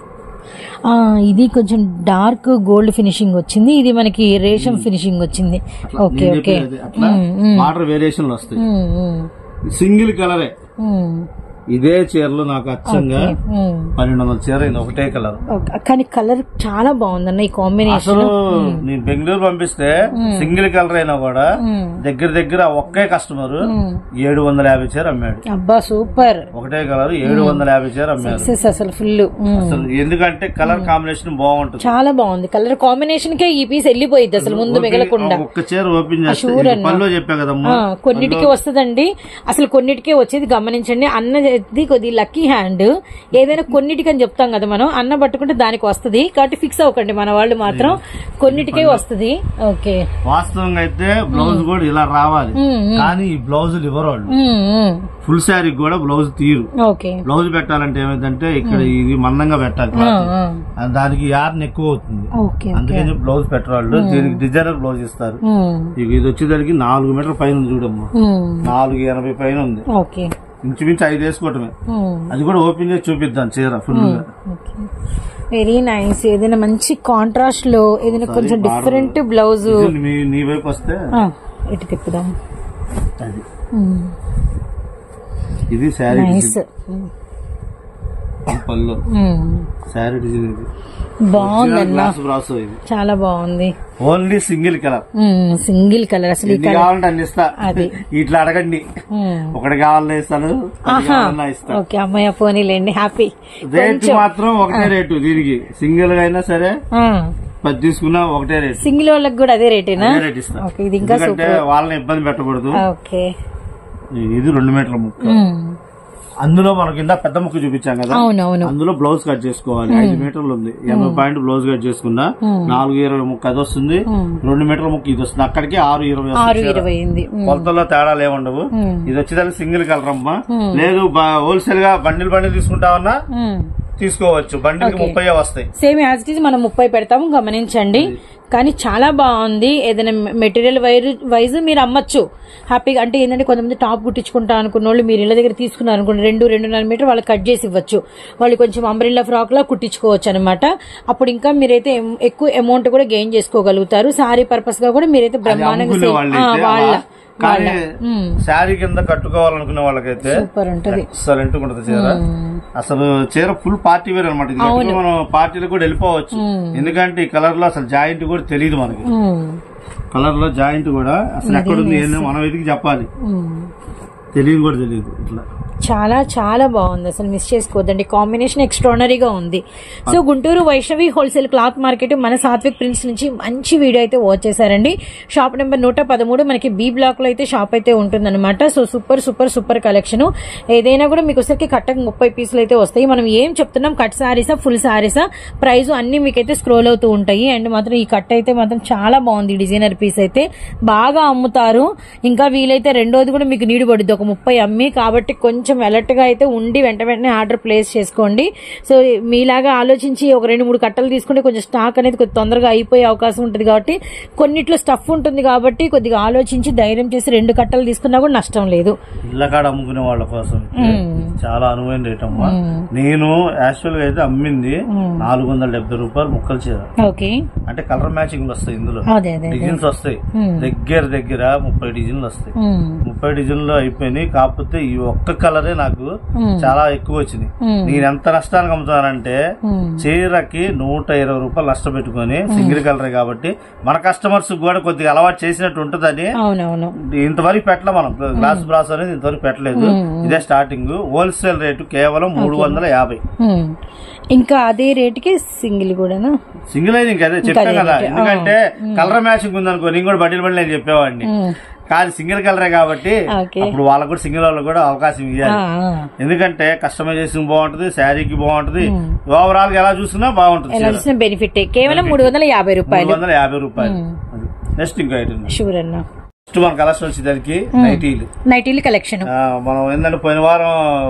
S2: ఆ, ఇది కొంచెం డార్క్ గోల్డ్ ఫినిషింగ్ వచ్చింది ఇది మనకి రేషం ఫినిషింగ్ వచ్చింది ఓకే ఓకే
S3: అట్లా బార్డర్ వేరియేషన్లు వస్తాయి
S2: ఉమ్, ఉమ్,
S3: సింగిల్ కలరే
S2: ఉమ్,
S3: ఇదే చీరలు నాకు అచ్చంగా
S2: ఉమ్.
S3: పన్నెండు వందల చీర ఇది ఒకటే కలర్
S2: ఓకే. కానీ కలర్ చాలా బాగుందన్న ఈ కాంబినేషన్
S3: అసలు నేను బెంగళూరు పంపిస్తే సింగిల్ కలర్ అయినా కూడా దగ్గర దగ్గర ఒకే కస్టమర్ ఏడు వందల యాభై చీర అమ్మాడు
S2: అబ్బా సూపర్
S3: ఒకటే కలర్ ఏడు వందల యాభై చీర అమ్మారు
S2: సక్సెస్ అసలు ఫుల్
S3: అసలు ఎందుకంటే కలర్ కాంబినేషన్ బాగుంటుంది
S2: చాలా బాగుంది కలర్ కాంబినేషన్ కే ఈ పీస్ వెళ్ళిపోయింది అసలు ముందు మిగలకుండా
S3: ఒక్క చీర ఓపెన్ చేస్తే
S2: sure
S3: ఇది పనిలో చెప్పా కదమ్మా
S2: ఆ, కొన్నిటికి వస్తుందండి అసలు కొన్నిటికే వచ్చేది గమనించండి అన్నది కొద్ది లక్కీ హ్యాండ్ ఏదైనా కొన్నిటికి అని చెప్తాం కదా మనం అన్న పట్టుకుంటే దానికి వస్తది కాబట్టి ఫిక్స్ అవ్వకండి మన వాళ్ళు మాత్రం కొన్నిటికే వస్తది ఓకే
S3: వాస్తవంగా అయితే బ్లౌజ్ కూడా ఇలా రావాలి
S2: ఉమ్,
S3: కానీ ఈ బ్లౌజులు ఇవ్వరు వాళ్ళు
S2: ఉమ్, ఉమ్.
S3: ఫుల్ శారీ కూడా బ్లౌజ్ తీరు
S2: ఓకే
S3: బ్లౌజ్ పెట్టాలంటే ఏమైందంటే ఇక్కడ ఇది మందంగా పెట్టాలి
S2: ఆ,
S3: cloth.
S2: ఆ.
S3: ఆ దానికి యార్న్ ఎక్కువ అవుతుంది
S2: ఓకే
S3: అందుకని బ్లౌజ్ పెట్టరాళ్ళు దీనికి డిజైనర్ బ్లౌజ్ ఇస్తారు
S2: ఉమ్,
S3: ఇక ఇది వచ్చేసరికి నాలుగు మీటర్ పైన ఉంది చూడమ్మా
S2: ఉమ్.
S3: నాలుగు ఎనభై పైన ఉంది
S2: ఓకే
S3: ఇంచుమించు ఐదు వేసుకోవటమే
S2: ఉమ్.
S3: అది కూడా ఓపెన్ చేసి చూపిద్దాం చీర ఫుల్ గా
S2: వెరీ నైస్ ఏదైనా మంచి కాంట్రాస్ట్ లో ఏదైనా కొంచెం డిఫరెంట్ బ్లౌజ్
S3: ఇది మీ నీ వైపు వస్తే
S2: ఇటు తిప్పుదాం
S3: అది ఇది శారీ
S2: నైస్
S3: పళ్ళు
S2: ఉమ్.
S3: శారీ డిజైన్ ఇది
S2: బాగుందన్న
S3: గ్లాస్ బ్రాస్ ఇది
S2: చాలా బాగుంది
S3: ఓన్లీ సింగిల్ కలర్
S2: ఉమ్, సింగిల్ కలర్ అసలు ఈ
S3: ఎన్ని
S2: కలర్
S3: కావాలంటే అన్ని ఇస్తా
S2: అది.
S3: ఇట్లా అడగండి
S2: ఉమ్.
S3: ఒకటి కావాలన్నా ఇస్తాను పది
S2: ఆహా
S3: కావాలన్నా ఇస్తా
S2: ఓకే అమ్మాయి పోనీలేండి హ్యాపీ
S3: రేటు మాత్రం ఒకటే రేటు దీనికి సింగిల్ గా అయినా సరే పది తీసుకున్నా ఒకటే రేటు
S2: సింగిల్ వాళ్ళకి కూడా అదే రేటేనా
S3: అదే రేట్ ఇస్తా
S2: ఓకే ఇది ఇంకా
S3: ఎందుకంటే వాళ్ళని ఇబ్బంది పెట్టకూడదు
S2: ఓకే
S3: ఇది రెండు మీటర్ల ముక్క
S2: ఉమ్.
S3: అందులో మనకి ఇందా పెద్ద ముక్క చూపించాం కదా
S2: అవునవును
S3: అందులో బ్లౌజ్ కట్ చేసుకోవాలి ఐదు మీటర్లు ఉంది ఎనభై పాయింట్ బ్లౌజ్ కట్ చేసుకున్నా నాలుగు ఇరవై ముక్క అది వస్తుంది రెండు మీటర్ల ముక్క ఇది వస్తుంది అక్కడికి ఆరు ఇరవై
S2: ఆరు
S3: వస్తుంది చీర.
S2: ఇరవై అయింది ఉమ్.
S3: కొలతల్లో తేడాలు ఏముండవు ఇది వచ్చేదానికి సింగిల్ కలర్ అమ్మా లేదు హోల్సేల్ గా బండిల్ బండిల్ తీసుకుంటామన్నా
S2: ఉమ్.
S3: తీసుకోవచ్చు బండికి ముప్పై వస్తాయి
S2: సేమ్ యాజ్ ఇట్ ఈజ్ మనం ముప్పై పెడతాము గమనించండి కానీ చాలా బాగుంది ఏదైనా మెటీరియల్ వైర్ వైజ్ మీరు అమ్మచ్చు హ్యాపీగా అంటే ఏంటంటే కొంతమంది టాప్ కుట్టించుకుంటా అనుకున్న వాళ్ళు మీరు ఇళ్ళ దగ్గర తీసుకున్నారు అనుకోండి రెండు రెండున్నర మీటర్ వాళ్ళకి కట్ చేసి ఇవ్వచ్చు వాళ్ళు కొంచెం అంబ్రిల్లా ఫ్రాక్ లా కుట్టించుకోవచ్చు అనమాట అప్పుడు ఇంకా మీరైతే ఎం- ఎక్కువ అమౌంట్ కూడా గెయిన్ చేసుకోగలుగుతారు సారీ పర్పస్ గా కూడా మీరైతే బ్రహ్మాండంగా
S3: అమ్ముకునే
S2: sale-
S3: వాళ్ళు
S2: ఆ,
S3: అయితే
S2: వాళ్ళ
S3: అలా. కానీ శారీ కింద కట్టుకోవాలనుకునే వాళ్ళకైతే
S2: సూపర్ ఉంటది
S3: ఎక్సలెంట్ ఉంటుంది చీర అసలు చీర ఫుల్ పార్టీ వేర్ అనమాట ఇది కట్టుకుని మనం పార్టీలకు కూడా వెళ్ళిపోవచ్చు ఎందుకంటే ఈ కలర్ లో అసలు జాయింట్ కూడా తెలియదు మనకి
S2: ఉమ్.
S3: కలర్ లో జాయింట్ కూడా అసలు ఎక్కడుంది ఏందో మనం వెతికి చెప్పాలి
S2: ఉమ్.
S3: తెలియదు కూడా తెలియదు ఇట్లా
S2: చాలా చాలా బాగుంది అసలు మిస్ చేసుకోవద్దండి కాంబినేషన్ ఎక్స్ట్రానరీగా ఉంది so Guntur Vaishnavi wholesale cloth market మన సాత్విక్ ప్రింట్స్ నుంచి మంచి వీడియో అయితే వాచ్ చేశారండి షాప్ నెంబర్ నూట పదమూడు మనకి బి బ్లాక్ లో అయితే షాప్ అయితే ఉంటుందన్నమాట so super super super collection ఏదైనా కూడా మీకు వచ్చేసరికి కట్టకు ముప్పై పీసులు అయితే వస్తాయి మనం ఏం చెప్తున్నాం కట్ సారీసా ఫుల్ సారీసా ప్రైస్ అన్ని మీకైతే స్క్రోల్ అవుతూ ఉంటాయి అండ్ మాత్రం ఈ కట్ అయితే మాత్రం చాలా బాగుంది డిజైనర్ పీస్ అయితే బాగా అమ్ముతారు ఇంకా వీలైతే రెండోది కూడా మీకు నీడు పడుద్ది ఒక ముప్పై అమ్మి కాబట్టి కొంచెం alert గా అయితే ఉండి వెంట వెంటనే ఆర్డర్ ప్లేస్ చేసుకోండి సో మీలాగా ఆలోచించి ఒక రెండు మూడు కట్టలు తీసుకుంటే కొంచెం స్టాక్ అనేది కొద్ది తొందరగా అయిపోయే అవకాశం ఉంటుంది కాబట్టి కొన్నిట్లో స్టఫ్ ఉంటుంది కాబట్టి కొద్దిగా ఆలోచించి ధైర్యం చేసి రెండు కట్టలు తీసుకున్నా కూడా నష్టం లేదు
S3: ఇళ్ళ కాడ అమ్ముకునే వాళ్ళ కోసం చాలా అనువైన రేట్ అమ్మా నేను యాక్చువల్ గా అయితే అమ్మింది నాలుగు వందల డెబ్బై రూపాయలు ముక్కలు చీర
S2: ఓకే
S3: అంటే కలర్ మ్యాచింగ్ వస్తాయి ఇందులో
S2: అదే అదే
S3: డిజైన్స్ వస్తాయి దగ్గర దగ్గర ముప్పై డిజైన్లు వస్తాయి
S2: ఉమ్,
S3: ముప్పై డిజైన్లు అయిపోయినాయి కాకపోతే ఈ ఒక్క కలరే నాకు చాలా ఎక్కువ వచ్చింది
S2: Hmm.
S3: నేను ఎంత నష్టానికి అమ్ముతానంటే
S2: ఉమ్,
S3: చీరకి నూట ఇరవై రూపాయలు నష్టపెట్టుకొని సింగిల్ కలరే కాబట్టి మన కస్టమర్స్ కూడా కొద్దిగా అలవాటు చేసినట్టు ఉంటుందని
S2: అవునవును
S3: ఇంతవరకు పెట్టలే మనం గ్లాస్ బ్రాస్ అనేది ఇంతవరకు పెట్టలేదు ఇదే స్టార్టింగ్ హోల్సేల్ రేటు కేవలం మూడు వందల యాభై
S2: ఉమ్. ఇంకా అదే రేటుకి సింగిల్ కూడానా
S3: సింగిల్ అయితే ఇంకా అదే చెప్పాం కదా ఎందుకంటే కలర్ మ్యాచింగ్ ఉందనుకో నేను కూడా బడ్డీలు బడ్డీలు అని చెప్పేవాడిని కాదు సింగిల్ కలరే కాబట్టి
S2: ఓకే.
S3: అప్పుడు వాళ్ళకు కూడా సింగిల్ వాళ్ళకి కూడా అవకాశం ఇవ్వాలి
S2: ఆ, ఆ. ఎందుకంటే
S3: కస్టమైజేషన్ బాగుంటది శారీకి బాగుంటది ఓవరాల్ గా ఎలా చూసినా బాగుంటుంది
S2: ఎలా చూసిన బెనిఫిట్ కేవలం మూడు వందల యాభై
S3: మూడు
S2: రూపాయలు
S3: వందల యాభై రూపాయలు నెక్స్ట్ ఇంకా ఐటమ్
S2: షూర్ అన్న
S3: నెక్స్ట్ మన కలెక్షన్ వచ్చేదానికి నైటీలు
S2: నైటీలు కలెక్షన్
S3: ఆ, మనం ఏంటంటే పోయిన వారం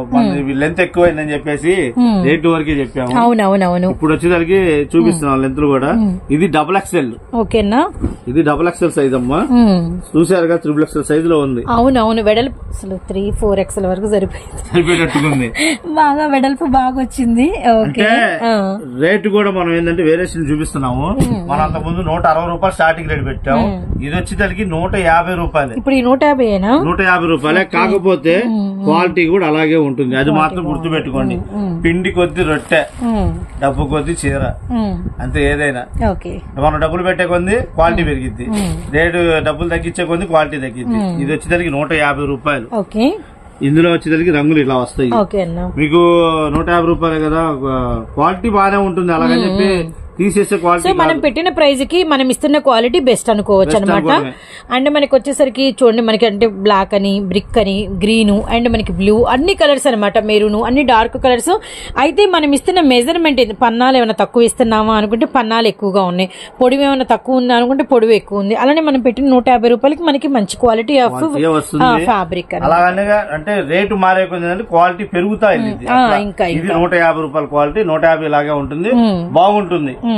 S3: లెంత్ ఎక్కువైందని చెప్పేసి రేట్ వరకే చెప్పాము
S2: అవునవునవును
S3: ఇప్పుడు వచ్చేదానికి చూపిస్తున్నాం లెంత్ కూడా ఇది డబుల్ ఎక్స్ఎల్
S2: ఓకేనా
S3: ఇది డబుల్ ఎక్స్ఎల్ సైజ్ అమ్మా
S2: ఉమ్.
S3: చూసారుగా త్రిబుల్ ఎక్స్ఎల్ సైజ్ లో ఉంది
S2: అవునవును వెడల్పు అసలు త్రీ ఫోర్ ఎక్స్ల వరకు సరిపోయింది
S3: సరిపోయేటట్టుకుంది
S2: బాగా వెడల్పు బాగా వచ్చింది ఓకే
S3: అంటే రేటు కూడా మనం ఏంటంటే వేరియేషన్ చూపిస్తున్నాము మనం అంత ముందు నూట అరవై రూపాయలు స్టార్టింగ్ రేట్ పెట్టాము ఇది వచ్చేసరికి నూట యాభై రూపాయలు
S2: ఇప్పుడు ఈ నూట యాభైనా
S3: నూట యాభై రూపాయలే కాకపోతే క్వాలిటీ కూడా అలాగే ఉంటుంది అది మాత్రం గుర్తు పెట్టుకోండి పిండి కొద్ది రొట్టె డబ్బు కొద్ది చీర అంతే ఏదైనా
S2: ఓకే
S3: మనం డబ్బులు పెట్టే కొంది క్వాలిటీ పెరిగిద్ది రేటు డబ్బులు తగ్గించే కొంది క్వాలిటీ తగ్గిద్ది ఇది వచ్చేసరికి నూట యాభై రూపాయలు
S2: ఓకే
S3: ఇందులో వచ్చేసరికి రంగులు ఇలా వస్తాయి
S2: ఓకే అన్న
S3: మీకు నూట యాభై రూపాయలే కదా క్వాలిటీ బాగానే ఉంటుంది అలాగని చెప్పి తీసేసే
S2: సో
S3: క్వాలిటీ
S2: మనం పెట్టిన ప్రైస్ కి మనం ఇస్తున్న క్వాలిటీ బెస్ట్ అనుకోవచ్చు
S3: Best
S2: అనమాట
S3: అనుకోవడమే.
S2: అండ్ మనకి వచ్చేసరికి చూడండి మనకి అంటే బ్లాక్ అని బ్రిక్ అని గ్రీన్ అండ్ మనకి బ్లూ అన్ని కలర్స్ అనమాట మెరూన్ అన్ని డార్క్ కలర్స్ అయితే మనం ఇస్తున్న మెజర్మెంట్ ఏంది? పన్నాలు ఏమైనా తక్కువ ఇస్తున్నామా అనుకుంటే పన్నాలు ఎక్కువగా ఉన్నాయి పొడివి ఏమైనా తక్కువ ఉంది అనుకుంటే పొడివి ఎక్కువ ఉంది అలానే మనం పెట్టిన నూట యాభై రూపాయలకి మనకి మంచి క్వాలిటీ ఆఫ్
S3: Quality వస్తుంది.
S2: ఫ్యాబ్రిక్ అని
S3: అలాగనే అంటే రేటు మారే కొంది అంటే క్వాలిటీ పెరుగుతా వెళ్ళింది
S2: ఆ,
S3: అట్లా.
S2: ఇంకా,
S3: ఇది నూట యాభై రూపాయల క్వాలిటీ నూట యాభై లాగే ఉంటుంది బాగుంటుంది
S2: ఉమ్.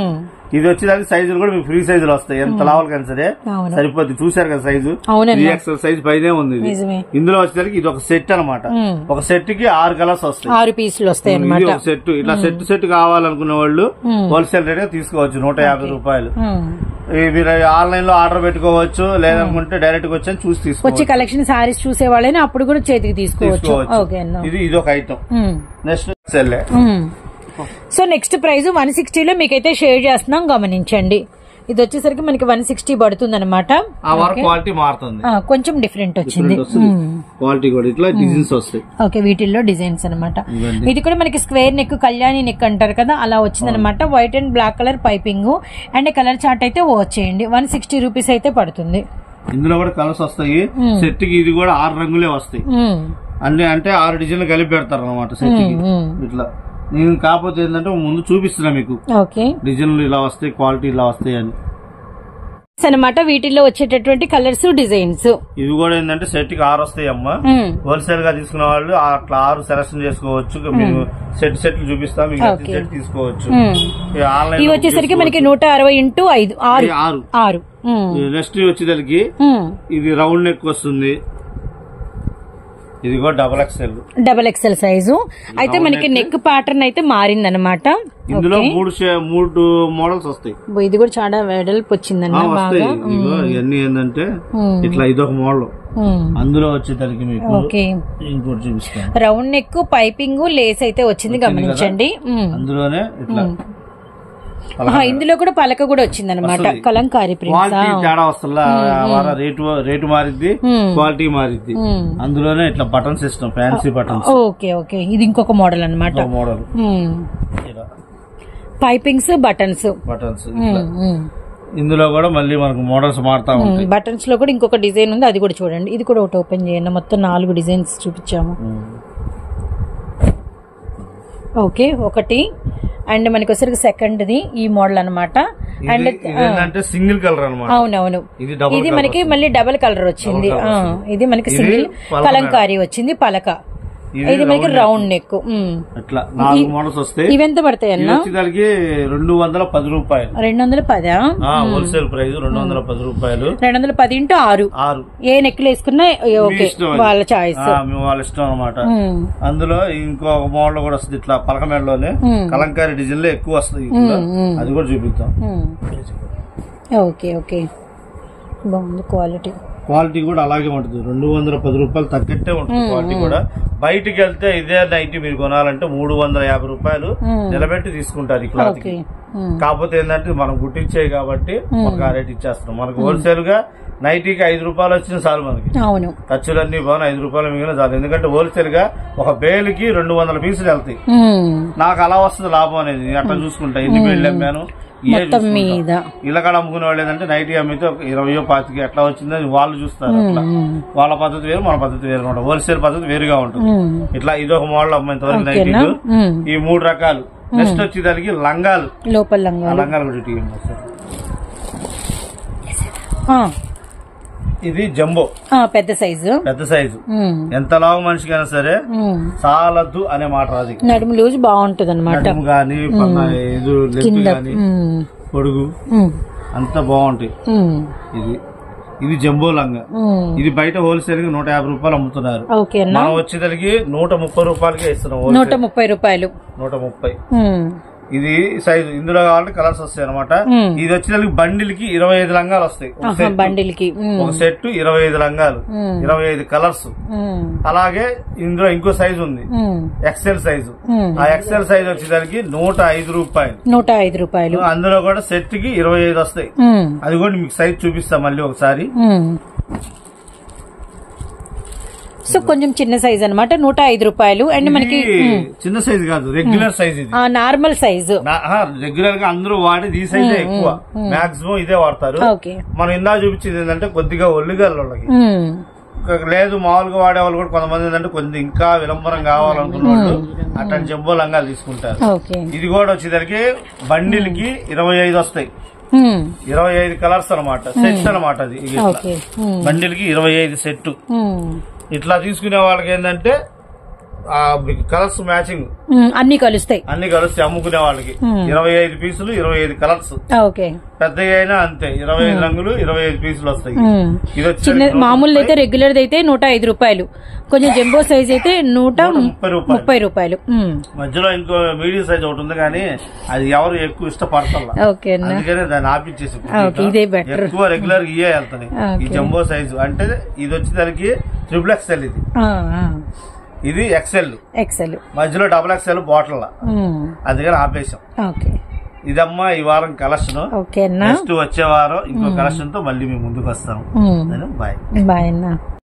S3: ఇది వచ్చేదానికి సైజులు కూడా మీకు ఫ్రీ సైజులు వస్తాయి ఎంత లావాలి కానీ సరే
S2: అవును.
S3: సరిపోద్ది చూసారు కదా సైజు
S2: అవునండి.
S3: త్రీ ఎక్స్ఎల్ సైజ్ పైనే ఉంది ఇది.
S2: నిజమే.
S3: ఇందులో వచ్చేసరికి ఇది ఒక సెట్ అన్నమాట
S2: మ్మ్.
S3: ఒక సెట్ కి ఆరు కలర్స్ వస్తాయి
S2: ఆరు పీసులు వస్తాయి
S3: ఇది
S2: అనమాట
S3: ఒక సెట్ ఇట్లా సెట్ సెట్ కావాలనుకునే వాళ్ళు హోల్సేల్ రేట్ గా తీసుకోవచ్చు నూట యాభై రూపాయలు ఈ మీరు ఆన్లైన్ లో ఆర్డర్ పెట్టుకోవచ్చు లేదనుకుంటే డైరెక్ట్ గా వచ్చి చూసి
S2: వచ్చి
S3: తీసుకోవచ్చు
S2: కలెక్షన్ సారీస్ చూసే వాళ్ళని అప్పుడు కూడా చేతికి తీసుకోవచ్చు
S3: తీసుకోవచ్చు
S2: ఓకే అన్న
S3: ఇది ఇది ఒక ఐటమ్ నెక్స్ట్ సెల్లే
S2: సో నెక్స్ట్ ప్రైస్ వన్ సిక్స్టీలో మీకైతే షేర్ చేస్తున్నాం గమనించండి ఇది వచ్చేసరికి మనకి వన్ సిక్స్టీ పడుతుంది అనమాట
S3: ఆ వరకు క్వాలిటీ మారుతుంది
S2: కొంచెం డిఫరెంట్ వచ్చింది
S3: క్వాలిటీ కూడా ఇట్లా డిజైన్స్ వస్తాయి
S2: ఓకే వీటిల్లో డిజైన్స్ అన్నమాట
S3: ఇవన్నీ.
S2: ఇది కూడా మనకి స్క్వేర్ నెక్ కళ్యాణి నెక్ అంటారు కదా అలా వచ్చింది అనమాట white and black colour piping and colour chart అయితే వచ్చేయండి వన్ సిక్స్టీ రూపీస్ అయితే పడుతుంది
S3: ఇందులో కూడా కలర్స్ వస్తాయి సెట్ కి ఇది కూడా ఆరు రంగులే వస్తాయి
S2: మ్మ్.
S3: అన్ని అంటే ఆరు డిజైన్లు కలిపి పెడతారు అనమాట సెట్ కి
S2: మ్మ్.
S3: ఇట్లా నేను కాకపోతే ఏంటంటే ముందు చూపిస్తున్నా మీకు
S2: ఓకే
S3: డిజైన్లు ఇలా వస్తాయి క్వాలిటీ ఇలా వస్తాయి అని
S2: అనమాట వీటిల్లో వచ్చేటటువంటి కలర్స్ డిజైన్స్
S3: ఇవి కూడా ఏంటంటే సెట్ కి ఆరు వస్తాయి అమ్మ హోల్సేల్ గా తీసుకున్న వాళ్ళు అట్లా ఆరు సెలక్షన్ చేసుకోవచ్చు మీరు సెట్ సెట్లు చూపిస్తా మీకు
S2: Okay.
S3: సెట్ తీసుకోవచ్చు
S2: మ్మ్.
S3: ఈ ఆన్లైన్
S2: ఇవి వచ్చేసరికి మనకి నూట అరవై ఇంటూ ఐదు ఆరు
S3: ఈ ఆరు
S2: ఆరు మ్మ్.
S3: నెక్స్ట్ వచ్చేసరికి
S2: మ్మ్.
S3: ఇది రౌండ్ నెక్ వస్తుంది ఇది కూడా double XL
S2: double XL size అయితే మనకి నెక్ ప్యాటర్న్ అయితే మారిందనమాట
S3: ఇందులో మూడు షే- మూడు మోడల్స్ వస్తాయి
S2: ఇది కూడా చాలా వెడల్పు వచ్చిందన్న
S3: ఆ, వస్తాయి
S2: బాగా
S3: ఇగో ఇవన్నీ ఏంటంటే
S2: మ్మ్.
S3: ఇట్లా ఇదొక మోడల్
S2: మ్మ్.
S3: అందులో వచ్చేసరికి మీకు
S2: ఓకే
S3: ఇంకోటి చూపిస్తాను
S2: రౌండ్ నెక్ పైపింగ్ లేస్ అయితే వచ్చింది గమనించండి మ్మ్.
S3: అందులోనే ఇట్లా
S2: ఆహా, ఇందులో కూడా పలక కూడా వచ్చింది అనమాట
S3: వస్తది.
S2: కలంకారీ ప్రింట్స్
S3: క్వాలిటీ తేడా వస్తుందా వార రేటు రేటు మారిద్ది క్వాలిటీ మారిద్ది అందులోనే ఇట్లా button system fancy buttons
S2: okay okay ఇది ఇంకొక మోడల్ అనమాట
S3: మోడల్
S2: పైపింగ్స్ బటన్స్
S3: బటన్స్ ఇందులో కూడా మళ్ళీ మనకు మోడల్స్ మారుతా ఉంటాయి
S2: బటన్స్ లో కూడా ఇంకొక డిజైన్ ఉంది అది కూడా చూడండి ఇది కూడా ఒకటి ఓపెన్ చేయండి మొత్తం నాలుగు డిజైన్స్ చూపించాము ఓకే ఒకటి అండ్ మనకి వచ్చరికి సెకండ్ ది ఈ మోడల్ అన్నమాట అండ్
S3: ఇది ఇది ఏంటంటే సింగిల్ కలర్ అన్నమాట
S2: అవునవును
S3: ఇది డబుల్
S2: ఇది మనకి మళ్ళీ డబల్ కలర్ వచ్చింది ఆ, ఇది మనకి సింగిల్
S3: పలక
S2: కలంకారీ వచ్చింది పలక
S3: ఇది
S2: ఇది మనకి రౌండ్ నెక్
S3: ఇట్లా నాలుగు మోడల్స్ వస్తాయి
S2: ఇవెంత పడతాయి అన్న
S3: వచ్చేదానికి రెండు వందల పది రూపాయలు
S2: రెండు వందల పదా
S3: హోల్సేల్ ప్రైస్ రెండు వందల పది రూపాయలు
S2: రెండు వందల పది ఇంటూ ఆరు
S3: ఆరు
S2: ఏ నెక్లు వేసుకున్నా ఓకే
S3: ఇష్టం అది.
S2: వాళ్ళ చాయిస్
S3: ఆ, మీ వాళ్ళ ఇష్టం అనమాట అందులో ఇంకో మోడల్ కూడా వస్తుంది ఇట్లా పలక మెడలోనే కలంకారీ డిజైన్ లో ఎక్కువ వస్తుంది ఇట్లా. అది కూడా చూపిద్దాం
S2: ఓకే ఓకే బాగుంది క్వాలిటీ
S3: క్వాలిటీ కూడా అలాగే ఉంటుంది రెండు వందల పది రూపాయలు తగ్గట్టే ఉంటుంది క్వాలిటీ కూడా బయటికి వెళ్తే ఇదే నైట్ మీరు కొనాలంటే మూడు వందల యాభై రూపాయలు నిలబెట్టి తీసుకుంటారు ఈ క్లాత్
S2: ఓకే
S3: కాకపోతే ఏంటంటే మనం గుట్టించేయి కాబట్టి మనకు ఆ రేట్ ఇచ్చేస్తాం మనకు హోల్సేల్ గా నైటీకి ఐదు రూపాయలు వచ్చిన చాలు మనకి
S2: అవును
S3: ఖర్చులన్నీ బాగా ఐదు రూపాయలు మిగిలిన చాలు ఎందుకంటే హోల్సేల్ గా ఒక బేలుకి రెండు వందల పీసులు వెళ్తాయి
S2: ఉమ్.
S3: నాకు అలా వస్తుంది లాభం అనేది నేను అట్లా చూసుకుంటా ఎన్ని బేళ్ళు అమ్మాను ఇయే
S2: మొత్తం
S3: చూసుకుంటా.
S2: మీద
S3: ఇలా కాడ అమ్ముకునే వాళ్ళు ఏంటంటే నైట్ అమ్మితే ఒక ఇరవయో పాతికి ఎట్లా వచ్చిందని వాళ్ళు చూస్తారు అట్లా వాళ్ళ పద్ధతి వేరు మన పద్ధతి వేరు అనమాట హోల్సేల్ పద్ధతి వేరుగా ఉంటుంది
S2: ఉమ్.
S3: ఇట్లా ఇదొక మోడల్ అమ్మాయి వరకు
S2: ఓకేనా
S3: నైటీలు
S2: ఉమ్.
S3: ఈ మూడు రకాలు నెక్స్ట్ వచ్చేదానికి లంగాలు
S2: లోపల
S3: ఆ
S2: లంగాలు
S3: లంగాలు కూడా ఇటు ఇవ్వండి ఒకసారి.
S2: ఆ,
S3: ఇది జంబో
S2: ఆ, పెద్ద సైజు
S3: పెద్ద సైజు
S2: ఉమ్.
S3: ఎంత లావు మనిషికైనా సరే
S2: ఉమ్.
S3: చాలద్దు అనే మాట రాదు ఇక.
S2: నడుము లూజ్ బాగుంటది అనమాట
S3: నడుము గాని పన్న ఇది లెగ్ గాని పొడుగు అంతా బాగుంటాయి ఇది ఇది జంబో లంగా ఇది బయట హోల్సేల్ గా నూట యాభై రూపాయలు అమ్ముతున్నారు
S2: ఓకే అన్న
S3: మనం వచ్చేసరికి నూట ముప్పై రూపాయలకే ఇస్తున్నాం
S2: నూట
S3: wholesale.
S2: ముప్పై రూపాయలు
S3: నూట ముప్పై
S2: ఉమ్.
S3: ఇది సైజు ఇందులో కావాలంటే కలర్స్ వస్తాయి అనమాట
S2: మ్మ్.
S3: ఇది వచ్చేసరికి బండిల్ కి ఇరవై ఐదు లంగాలు వస్తాయి ఒక
S2: ఆహా,
S3: set.
S2: బండిల్ కి ఉమ్.
S3: ఒక సెట్ ఇరవై ఐదు లంగాలు
S2: మ్మ్.
S3: ఇరవై ఐదు కలర్స్
S2: ఉమ్.
S3: అలాగే ఇందులో ఇంకో సైజు ఉంది
S2: ఉమ్.
S3: ఎక్సెల్ సైజు
S2: మ్మ్.
S3: ఆ ఎక్సెల్ సైజ్ వచ్చేసరికి నూట ఐదు రూపాయలు
S2: నూట ఐదు రూపాయలు
S3: అందులో కూడా సెట్ కి ఇరవై ఐదు వస్తాయి
S2: ఉమ్.
S3: అది కూడా మీకు సైజ్ చూపిస్తా మళ్ళీ ఒకసారి
S2: ఉమ్. సో కొంచెం చిన్న సైజ్ అన్నమాట నూట ఐదు రూపాయలు అండ్ మనకి
S3: ఇది చిన్న సైజ్ కాదు రెగ్యులర్ సైజ్ ఇది
S2: ఆ, నార్మల్ సైజు
S3: రెగ్యులర్ గా అందరూ వాడేది ఈ సైజే ఎక్కువ మాక్సిమం ఇదే వాడతారు
S2: ఓకే
S3: మనం ఇందా చూపించింది ఏంటంటే కొద్దిగా ఒళ్ళుగల వాళ్ళకి
S2: ఉమ్.
S3: ఇంకా లేదు మామూలుగా వాడే వాళ్ళు కూడా కొంతమంది ఏంటంటే కొంచెం ఇంకా విలంబరం కావాలనుకున్న వాళ్ళు అట్లాంటి జంబో లంగాలు తీసుకుంటారు
S2: ఓకే
S3: ఇది కూడా వచ్చేసరికి బండిల్ కి ఇరవై ఐదు వస్తాయి
S2: ఉమ్.
S3: ఇరవై ఐదు కలర్స్ అనమాట సెట్స్ అనమాట అది ఇవి ఇట్లా.
S2: ఓకే ఉమ్.
S3: బండిల్ కి ఇరవై ఐదు సెట్
S2: ఉమ్.
S3: ఇట్లా తీసుకునే వాళ్ళకి ఏంటంటే కలర్స్ మ్యాచింగ్
S2: ఉమ్, అన్ని కలుస్తాయి
S3: అన్ని కలిసి అమ్ముకునే వాళ్ళకి
S2: Hmm.
S3: ఇరవై ఐదు పీసులు ఇరవై ఐదు కలర్స్
S2: ఓకే
S3: పెద్దగా అయినా అంతే ఇరవై ఐదు రంగులు ఇరవై ఐదు పీసులు వస్తాయి
S2: ఉమ్.
S3: ఇది వచ్చి
S2: చిన్న
S3: నూట
S2: మామూలు
S3: ముప్పై,
S2: అయితే రెగ్యులర్ అయితే నూట ఐదు రూపాయలు కొంచెం జంబో సైజ్ అయితే నూట
S3: నూట ముప్పై రూపాయలు
S2: ముప్పై రూపాయలు ఉమ్.
S3: మధ్యలో ఇంకో మీడియం సైజ్ ఒకటి ఉంది కానీ అది ఎవరు ఎక్కువ ఇష్టపడతారు
S2: ఓకే అన్న
S3: అందుకనే దాన్ని ఆపించేసి
S2: ఓకే, ఇదే better.
S3: ఎక్కువ రెగ్యులర్ ఇయే వెళ్తాయి ఈ
S2: ఓకే.
S3: జంబో సైజు అంటే ఇది వచ్చేసరికి ట్రిపుల్ ఎక్స్ఎల్ ఇది
S2: ఆ, ఆ.
S3: ఇది ఎక్స్ఎల్
S2: ఎక్సెల్
S3: మధ్యలో డబుల్ ఎక్స్ఎల్ బాటిల్
S2: ఉమ్.
S3: అందుకని ఆపేసాం
S2: ఓకే
S3: ఇదమ్మా ఈ వారం కలెక్షన్
S2: ఓకే అన్న
S3: నెక్స్ట్ వచ్చే వారం ఇంకో కలెక్షన్ తో మళ్ళీ మేము ముందుకు వస్తాం
S2: ఉమ్.
S3: బాయ్
S2: బాయ్ అన్న